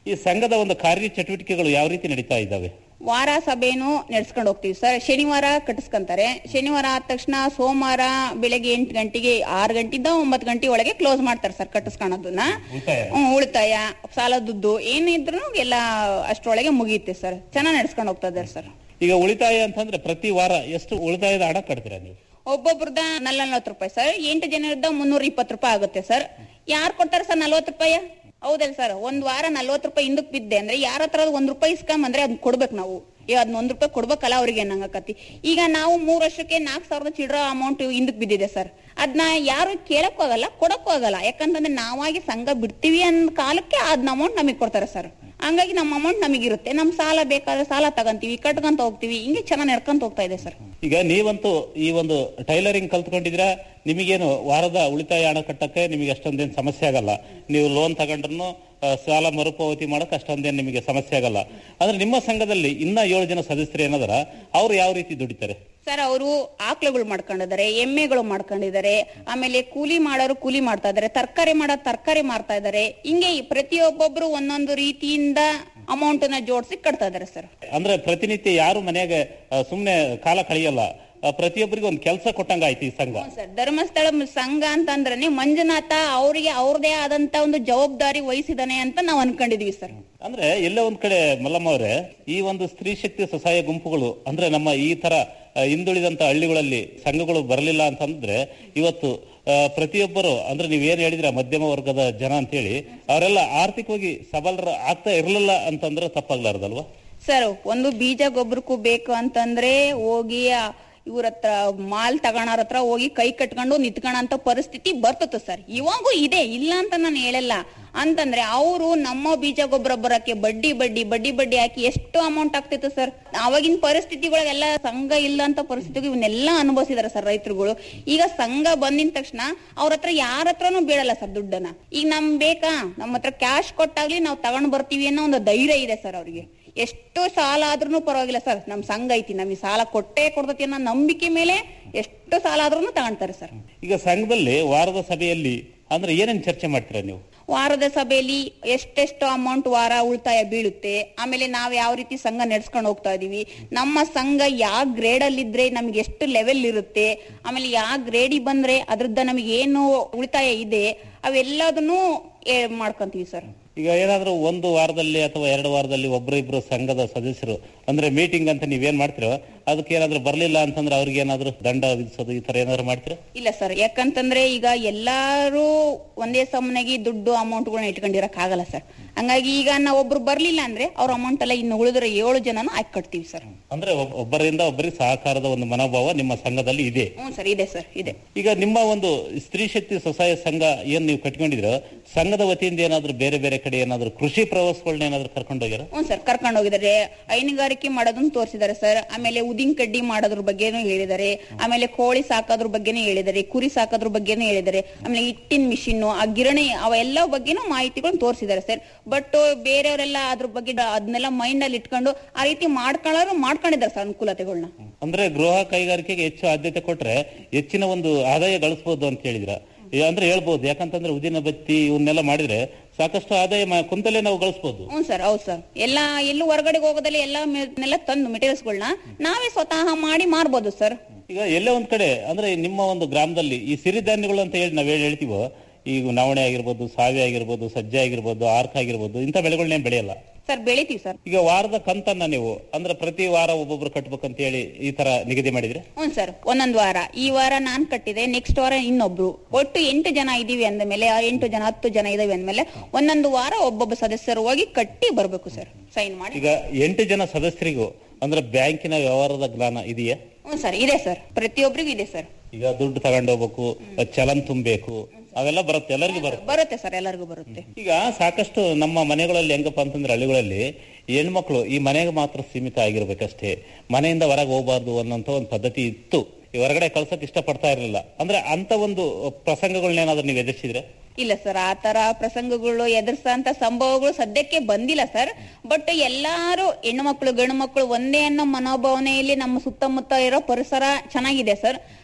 ಈ ಸಂಘದ ಒಂದು ಕಾರ್ಯ ಚಟುವಟಿಕೆಗಳು ಯಾವ ರೀತಿ ನಡೀತಾ ಇದ್ದಾವೆ ವಾರ ಸಭೆನು ನಡೆಸ್ಕೊಂಡು ಹೋಗ್ತೀವಿ ಸರ್ ಶನಿವಾರ ಕಟ್ಟಿಸ್ಕೊಂತಾರೆ ಶನಿವಾರ ಆದ ತಕ್ಷಣ ಸೋಮವಾರ ಬೆಳಗ್ಗೆ ಎಂಟು ಗಂಟೆಗೆ ಆರು ಗಂಟೆಯಿಂದ ಒಂಬತ್ತು ಗಂಟೆ ಒಳಗೆ ಕ್ಲೋಸ್ ಮಾಡ್ತಾರೆ ಸರ್ ಕಟ್ಟಿಸ್ಕೊಳೋದನ್ನ ಹ್ಮ್, ಉಳಿತಾಯ ಸಾಲ ದುಡ್ಡು ಏನಿದ್ರು ಎಲ್ಲ ಅಷ್ಟರೊಳಗೆ ಮುಗಿಯುತ್ತೆ ಸರ್ ಚೆನ್ನಾಗಿ ನಡ್ಸ್ಕೊಂಡು ಹೋಗ್ತಾ ಇದ್ದಾರೆ ಸರ್ ಈಗ ಉಳಿತಾಯ ಅಂತಂದ್ರೆ ಪ್ರತಿ ವಾರ ಎಷ್ಟು ಉಳಿತಾಯದ ಹಣ ಕಟ್ತೀರಾ ನೀವು ಒಬ್ಬೊಬ್ರದ ನಲ್ವತ್ತು ರೂಪಾಯಿ ಸರ್ ಎಂಟು ಜನರದ ಮುನ್ನೂರ ಇಪ್ಪತ್ತು ರೂಪಾಯಿ ಆಗುತ್ತೆ ಸರ್ ಯಾರು ಕೊಡ್ತಾರೆ ಸರ್ ನಲ್ವತ್ತು ರೂಪಾಯಿ ಹೌದಲ್ಲ ಸರ್ ಒಂದ್ ವಾರ ನಲ್ವತ್ತು ರೂಪಾಯಿ ಹಿಂದಕ್ ಬಿದ್ದೆ ಅಂದ್ರೆ ಯಾರ ಹತ್ರ ಒಂದ್ ರೂಪಾಯಿ ಇಸ್ಕೊಂಬಂದ್ರೆ ಅದನ್ನ ಕೊಡ್ಬೇಕು ನಾವು ಈಗ ಅದನ್ನ ಒಂದ್ ರೂಪಾಯಿ ಕೊಡ್ಬೇಕಲ್ಲ ಅವ್ರಿಗೆ ನಂಗಕತಿ ಈಗ ನಾವು ಮೂರ್ ವರ್ಷಕ್ಕೆ ನಾಲ್ಕು ಸಾವಿರದ ಚಿಲ್ಲರ ಅಮೌಂಟ್ ಹಿಂದಕ್ ಬಿದ್ದಿದೆ ಸರ್ ಅದನ್ನ ಯಾರು ಕೇಳಕ್ ಹೋಗಲ್ಲ ಕೊಡಕ್ ಹೋಗಲ್ಲ ಯಾಕಂತಂದ್ರೆ ನಾವಾಗಿ ಸಂಘ ಬಿಡ್ತೀವಿ ಅಂದ ಕಾಲಕ್ಕೆ ಅದನ್ನ ಅಮೌಂಟ್ ನಮಗೆ ಕೊಡ್ತಾರೆ ಸರ್ ಹಂಗಾಗಿ ನಮ್ಮ ಅಮೌಂಟ್ ನಮಗಿರುತ್ತೆ ನಮ್ ಸಾಲ ಬೇಕಾದ್ರೆ ಸಾಲ ತಗಂತೀವಿ ಕಟ್ಕೊಂತ ಹೋಗ್ತೀವಿ ಹಿಂಗೆ ಚೆನ್ನಾಗಿ ನಡ್ಕೊಂತ ಹೋಗ್ತಾ ಇದೆ ಸರ್ ಈಗ ನೀವಂತೂ ಈ ಒಂದು ಟೈಲರಿಂಗ್ ಕಲ್ತ್ಕೊಂಡಿದ್ರ ನಿಮಗೇನು ವಾರದ ಉಳಿತಾಯ ಹಣ ಕಟ್ಟಕ್ಕೆ ನಿಮಗೆ ಅಷ್ಟೊಂದೇನು ಸಮಸ್ಯೆ ಆಗಲ್ಲ ನೀವು ಲೋನ್ ತಗೊಂಡ್ರು ಸಾಲ ಮರುಪಾವತಿ ಮಾಡಕ್ ಅಷ್ಟೊಂದೇನು ನಿಮಗೆ ಸಮಸ್ಯೆ ಆಗಲ್ಲ ಅಂದ್ರೆ ನಿಮ್ಮ ಸಂಘದಲ್ಲಿ ಇನ್ನ ಏಳು ಜನ ಸದಸ್ಯರು ಏನದರ ಅವ್ರು ಯಾವ ರೀತಿ ದುಡಿತಾರೆ ಸರ್ ಅವರು ಆಕಳುಗಳು ಮಾಡ್ಕೊಂಡಿದ್ದಾರೆ ಎಮ್ಮೆಗಳು ಮಾಡ್ಕೊಂಡಿದ್ದಾರೆ ಆಮೇಲೆ ಕೂಲಿ ಮಾಡೋರು ಕೂಲಿ ಮಾಡ್ತಾ ಇದ್ದಾರೆ ತರಕಾರಿ ಮಾಡೋ ತರಕಾರಿ ಮಾರ್ತಾ ಇದ್ದಾರೆ ಹಿಂಗೆ ಈ ಪ್ರತಿಯೊಬ್ಬೊಬ್ರು ಒಂದೊಂದು ರೀತಿಯಿಂದ ಅಮೌಂಟ್ ನ ಜೋಡಿಸಿ ಕಟ್ತಾ ಇದ್ದಾರೆ ಸರ್ ಅಂದ್ರೆ ಪ್ರತಿನಿತ್ಯ ಯಾರು ಮನೆಯಾಗ ಆ, ಸುಮ್ನೆ ಕಾಲ ಕಳೆಯಲ್ಲ ಆ, ಪ್ರತಿಯೊಬ್ಬರಿಗೆ ಒಂದು ಕೆಲಸ ಕೊಟ್ಟಂಗ ಆಯ್ತು ಈ ಸಂಘ ಸರ್ ಧರ್ಮಸ್ಥಳ ಸಂಘ ಅಂತಂದ್ರೆ ಮಂಜುನಾಥ ಅವರಿಗೆ ಅವ್ರದೇ ಆದಂತ ಒಂದು ಜವಾಬ್ದಾರಿ ವಹಿಸಿದಾನೆ ಅಂತ ನಾವು ಅನ್ಕೊಂಡಿದೀವಿ ಸರ್ ಅಂದ್ರೆ ಎಲ್ಲೇ ಒಂದ್ ಕಡೆ ಮಲ್ಲಮ್ಮ ಅವರೇ ಈ ಒಂದು ಸ್ತ್ರೀ ಶಕ್ತಿ ಸ್ವಸಹಾಯ ಗುಂಪುಗಳು ಅಂದ್ರೆ ನಮ್ಮ ಈ ತರ ಆ, ಹಿಂದುಳಿದಂತ ಹಳ್ಳಿಗಳಲ್ಲಿ ಸಂಘಗಳು ಬರಲಿಲ್ಲ ಅಂತಂದ್ರೆ ಇವತ್ತು ಆ, ಪ್ರತಿಯೊಬ್ಬರು ಅಂದ್ರೆ ನೀವೇನ್ ಹೇಳಿದ್ರ ಮಧ್ಯಮ ವರ್ಗದ ಜನ ಅಂತ ಹೇಳಿ ಅವರೆಲ್ಲ ಆರ್ಥಿಕವಾಗಿ ಸಬಲರ ಆಗ್ತಾ ಇರ್ಲಿಲ್ಲ ಅಂತಂದ್ರೆ ತಪ್ಪಾಗ್ಲಾರ್ದಲ್ವಾ ಸರ್ ಒಂದು ಬೀಜ ಗೊಬ್ಬರಕ್ಕೂ ಬೇಕು ಅಂತಂದ್ರೆ ಹೋಗಿ ಇವ್ರ ಹತ್ರ ಮಾಲ್ ತಗೋಣವ್ರ ಹತ್ರ ಹೋಗಿ ಕೈ ಕಟ್ಕೊಂಡು ನಿಂತ್ಕೊಳ್ಳೋ ಪರಿಸ್ಥಿತಿ ಬರ್ತದೆ ಸರ್ ಇವಾಗೂ ಇದೆ ಇಲ್ಲ ಅಂತ ನಾನು ಹೇಳಲ್ಲ ಅಂತಂದ್ರೆ ಅವರು ನಮ್ಮ ಬೀಜ ಗೊಬ್ಬರ ಬರಕ್ಕೆ ಬಡ್ಡಿ ಬಡ್ಡಿ ಬಡ್ಡಿ ಬಡ್ಡಿ ಹಾಕಿ ಎಷ್ಟು ಅಮೌಂಟ್ ಆಗ್ತಿತ್ತು ಸರ್ ಅವಾಗಿನ ಪರಿಸ್ಥಿತಿಗಳಿಗೆಲ್ಲ ಸಂಘ ಇಲ್ಲ ಅಂತ ಪರಿಸ್ಥಿತಿಗೆ ಇವನ್ನೆಲ್ಲ ಅನುಭವಿಸಿದಾರೆ ಸರ್ ರೈತರುಗಳು ಈಗ ಸಂಘ ಬಂದಿದ ತಕ್ಷಣ ಅವ್ರ ಹತ್ರ ಯಾರ ಹತ್ರನೂ ಬೇಡಲ್ಲ ಸರ್ ದುಡ್ಡನ್ನ ಈಗ ನಮ್ ಬೇಕಾ ನಮ್ಮ ಹತ್ರ ಕ್ಯಾಶ್ ಕೊಟ್ಟಾಗ್ಲಿ ನಾವು ತಗೊಂಡ್ ಬರ್ತೀವಿ ಅನ್ನೋ ಒಂದು ಧೈರ್ಯ ಇದೆ ಸರ್ ಅವ್ರಿಗೆ ಎಷ್ಟು ಸಾಲ ಆದ್ರೂ ಪರವಾಗಿಲ್ಲ ಸರ್ ನಮ್ ಸಂಘ ಐತಿ ನಮಗೆ ಸಾಲ ಕೊಟ್ಟೇ ಕೊಡ್ತೈತಿ ಅನ್ನೋ ನಂಬಿಕೆ ಮೇಲೆ ಎಷ್ಟು ಸಾಲ ಆದ್ರೂ ತಗೊಂತಾರೆ ಸರ್ ಈಗ ಸಂಘದಲ್ಲಿ ವಾರದ ಸಭೆಯಲ್ಲಿ ಅಂದ್ರೆ ಏನೇನ್ ಚರ್ಚೆ ಮಾಡ್ತೀರಾ ನೀವು ವಾರದ ಸಭೆಯಲ್ಲಿ ಎಷ್ಟೆಷ್ಟು ಅಮೌಂಟ್ ವಾರ ಉಳಿತಾಯ ಬೀಳುತ್ತೆ ಆಮೇಲೆ ನಾವ್ ಯಾವ ರೀತಿ ಸಂಘ ನಡೆಸ್ಕೊಂಡು ಹೋಗ್ತಾ ಇದೀವಿ ನಮ್ಮ ಸಂಘ ಯಾವ ಗ್ರೇಡ್ ಅಲ್ಲಿ ಇದ್ರೆ ನಮ್ಗೆ ಎಷ್ಟು ಲೆವೆಲ್ ಇರುತ್ತೆ ಆಮೇಲೆ ಯಾವ ಗ್ರೇಡಿಗೆ ಬಂದ್ರೆ ಅದ್ರದ್ದು ನಮಗೆ ಏನು ಉಳಿತಾಯ ಇದೆ ಅವೆಲ್ಲದನ್ನು ಮಾಡ್ಕೊಂತೀವಿ ಸರ್ ಈಗ ಏನಾದ್ರೂ ಒಂದು ವಾರದಲ್ಲಿ ಅಥವಾ ಎರಡು ವಾರದಲ್ಲಿ ಒಬ್ರು ಇಬ್ರು ಸಂಘದ ಸದಸ್ಯರು ಅಂದ್ರೆ ಮೀಟಿಂಗ್ ಅಂತ ನೀವೇನ್ ಮಾಡ್ತೀರೋ ಅದಕ್ಕೆ ಏನಾದ್ರೂ ಬರ್ಲಿಲ್ಲ ಅಂತಂದ್ರೆ ಅವ್ರಿಗೆ ಏನಾದ್ರೂ ದಂಡ ವಿಧಿಸೋದು ಈ ತರ ಏನಾದ್ರು ಮಾಡ್ತೀರಾ ಇಲ್ಲ ಸರ್ ಯಾಕಂತಂದ್ರೆ ಈಗ ಎಲ್ಲಾರು ಒಂದೇ ಸಮನಾಗಿ ದುಡ್ಡು ಅಮೌಂಟ್ಗಳನ್ನ ಇಟ್ಕೊಂಡಿರಕ್ ಆಗಲ್ಲ ಸರ್ ಹಂಗಾಗಿ ಈಗ ನಾವು ಒಬ್ರು ಬರ್ಲಿಲ್ಲ ಅಂದ್ರೆ ಅವ್ರ ಅಮೌಂಟ್ ಎಲ್ಲ ಇನ್ನು ಉಳಿದ್ರೆ ಏಳು ಜನನ ಹಾಕಿ ಕಟ್ತೀವಿ ಸರ್ ಅಂದ್ರೆ ಒಬ್- ಒಬ್ಬರಿಂದ ಒಬ್ಬರಿಗೆ ಸಹಕಾರದ ಒಂದು ಮನೋಭಾವ ನಿಮ್ಮ ಸಂಘದಲ್ಲಿ ಇದೆ ಹ್ಞೂ ಸರ್ ಇದೆ ಸರ್ ಇದೆ ಈಗ ನಿಮ್ಮ ಒಂದು ಸ್ತ್ರೀ ಶಕ್ತಿ ಸ್ವಸಹಾಯ ಸಂಘ ಏನ್ ನೀವು ಕಟ್ಕೊಂಡಿದ್ರ ಸಂಘದ ವತಿಯಿಂದ ಏನಾದ್ರೂ ಬೇರೆ ಬೇರೆ ಕಡೆ ಏನಾದ್ರೂ ಕೃಷಿ ಪ್ರವಾಸಗಳನ್ನ ಏನಾದ್ರೂ ಕರ್ಕೊಂಡು ಹೋಗ್ಯಾರ ಹ್ಞೂ ಸರ್ ಕರ್ಕೊಂಡು ಹೋಗಿದ್ದಾರೆ ಹೈನುಗಾರಿಕೆ ಮಾಡೋದನ್ನ ತೋರಿಸಿದ್ದಾರೆ ಸರ್ ಆಮೇಲೆ ಉದಿನ ಕಡ್ಡಿ ಮಾಡೋದ್ರ ಬಗ್ಗೆನೂ ಹೇಳಿದ್ದಾರೆ ಆಮೇಲೆ ಕೋಳಿ ಸಾಕೋದ್ರ ಬಗ್ಗೆನೂ ಹೇಳಿದ್ದಾರೆ ಕುರಿ ಸಾಕೋದ್ರ ಬಗ್ಗೆನೂ ಹೇಳಿದ್ದಾರೆ ಆಮೇಲೆ ಹಿಟ್ಟಿನ ಮಿಷಿನ್ ಆ ಗಿರಣಿ ಅವೆಲ್ಲ ಬಗ್ಗೆನೂ ಮಾಹಿತಿಗಳನ್ನ ತೋರಿಸಿದ್ದಾರೆ ಸರ್ ಬಟ್ ಬೇರೆಯವರೆಲ್ಲ ಅದ್ರ ಬಗ್ಗೆ ಡ- ಅದನ್ನೆಲ್ಲ ಮೈಂಡ್ ಅಲ್ಲಿ ಇಟ್ಕೊಂಡು ಆ ರೀತಿ ಮಾಡ್ಕೊಳ್ಳೋರು ಮಾಡ್ಕೊಂಡಿದ್ದಾರೆ ಸರ್ ಅನುಕೂಲತೆಗಳನ್ನ ಅಂದ್ರೆ ಗೃಹ ಕೈಗಾರಿಕೆಗೆ ಹೆಚ್ಚು ಆದ್ಯತೆ ಕೊಟ್ರೆ ಹೆಚ್ಚಿನ ಒಂದು ಆದಾಯ ಗಳಿಸಬಹುದು ಅಂತ ಹೇಳಿದ್ರ ಈ- ಅಂದ್ರೆ ಹೇಳ್ಬೋದು ಯಾಕಂತಂದ್ರೆ ಉದಿನ ಬತ್ತಿ ಇವನ್ನೆಲ್ಲ ಮಾಡಿದ್ರೆ ಸಾಕಷ್ಟು ಆದಾಯ ಮ- ಕುಂತಲೇ ನಾವು ಗಳಿಸಬಹುದು ಹ್ಞೂ ಸರ್ ಹೌದು ಸರ್ ಎಲ್ಲ ಎಲ್ಲೂ ಹೊರಗಡೆ ಹೋಗೋದಲ್ಲಿ ಎಲ್ಲ ಎಲ್ಲ ತಂದು ಮೆಟೀರಿಯಲ್ಸ್ಗಳನ್ನ ನಾವೇ ಸ್ವತಃ ಮಾಡಿ ಮಾರ್ಬೋದು ಸರ್ ಈಗ ಎಲ್ಲೇ ಒಂದ್ ಕಡೆ ಅಂದ್ರೆ ನಿಮ್ಮ ಒಂದು ಗ್ರಾಮದಲ್ಲಿ ಈ ಸಿರಿಧಾನ್ಯಗಳು ಅಂತ ಹೇಳಿ ನಾವ್ ಹೇಳಿ ಹೇಳ್ತೀವೋ ಈಗ ನವಣೆ ಆಗಿರ್ಬೋದು ಸಾವೆ ಆಗಿರ್ಬೋದು ಸಜ್ಜೆ ಆಗಿರ್ಬೋದು ಆರ್ಕ ಆಗಿರ್ಬೋದು ಇಂಥ ಬೆಳೆಗಳನ್ನೇನ್ ಬೆಳೆಯಲ್ಲ ಸರ್ ಬೆಳಿತೀವಿ ಸರ್ ಈಗ ವಾರದ ಕಂತನ್ನ ನೀವು ಅಂದ್ರೆ ಪ್ರತಿ ವಾರ ಒಬ್ಬೊಬ್ರು ಕಟ್ಬೇಕಂತ ಹೇಳಿ ಈ ತರ ನಿಗದಿ ಮಾಡಿದ್ರೆ ಹ್ಞೂ ಸರ್ ಒಂದೊಂದು ವಾರ ಈ ವಾರ ನಾನ್ ಕಟ್ಟಿದೆ ನೆಕ್ಸ್ಟ್ ವಾರ ಇನ್ನೊಬ್ರು ಒಟ್ಟು ಎಂಟು ಜನ ಇದೀವಿ ಅಂದಮೇಲೆ ಆ ಎಂಟು ಜನ ಹತ್ತು ಜನ ಇದಾವೆ ಅಂದಮೇಲೆ ಒಂದೊಂದು ವಾರ ಒಬ್ಬೊಬ್ಬ ಸದಸ್ಯರು ಹೋಗಿ ಕಟ್ಟಿ ಬರ್ಬೇಕು ಸರ್ ಸೈನ್ ಮಾಡಿ ಈಗ ಎಂಟು ಜನ ಸದಸ್ಯರಿಗೂ ಅಂದ್ರೆ ಬ್ಯಾಂಕಿನ ವ್ಯವಹಾರದ ಜ್ಞಾನ ಇದೆಯಾ ಹ್ಞೂ ಸರ್ ಇದೆ ಸರ್ ಪ್ರತಿಯೊಬ್ಬರಿಗೂ ಇದೆ ಸರ್ ಈಗ ದುಡ್ಡು ತಗೊಂಡು ಹೋಗ್ಬೇಕು ಚಲನ್ ತುಂಬಬೇಕು ಅವೆಲ್ಲ ಬರುತ್ತೆ ಎಲ್ಲರಿಗೂ ಬರುತ್ತೆ ಬರುತ್ತೆ ಸರ್ ಎಲ್ಲರಿಗೂ ಬರುತ್ತೆ ಈಗ ಸಾಕಷ್ಟು ನಮ್ಮ ಮನೆಗಳಲ್ಲಿ ಹೆಂಗಪ್ಪ ಅಂತಂದ್ರೆ ಹಳ್ಳಿಗಳಲ್ಲಿ ಹೆಣ್ಮಕ್ಳು ಈ ಮನೆಗೆ ಮಾತ್ರ ಸೀಮಿತ ಆಗಿರ್ಬೇಕಷ್ಟೇ ಮನೆಯಿಂದ ಹೊರಗೆ ಹೋಗಬಾರ್ದು ಅನ್ನೋಂತ ಒಂದು ಪದ್ಧತಿ ಇತ್ತು ಈ ಹೊರಗಡೆ ಕಳ್ಸಕ್ ಇಷ್ಟಪಡ್ತಾ ಇರ್ಲಿಲ್ಲ ಅಂದ್ರೆ ಅಂತ ಒಂದು ಪ್ರಸಂಗಗಳನ್ನೇನಾದ್ರೂ ನೀವು ಎದುರಿಸಿದ್ರೆ ಇಲ್ಲ ಸರ್ ಆ ತರ ಪ್ರಸಂಗಗಳು ಎದುರಿಸಂತ ಸಂಭವಗಳು ಸದ್ಯಕ್ಕೆ ಬಂದಿಲ್ಲ ಸರ್ ಬಟ್ ಎಲ್ಲಾರು ಹೆಣ್ಣು ಮಕ್ಕಳು ಗಂಡು ಮಕ್ಕಳು ಒಂದೇ ಅನ್ನೋ ಮನೋಭಾವನೆಯಲ್ಲಿ ನಮ್ಮ ಸುತ್ತಮುತ್ತ ಇರೋ ಪರಿಸರ ಚೆನ್ನಾಗಿದೆ ಸರ್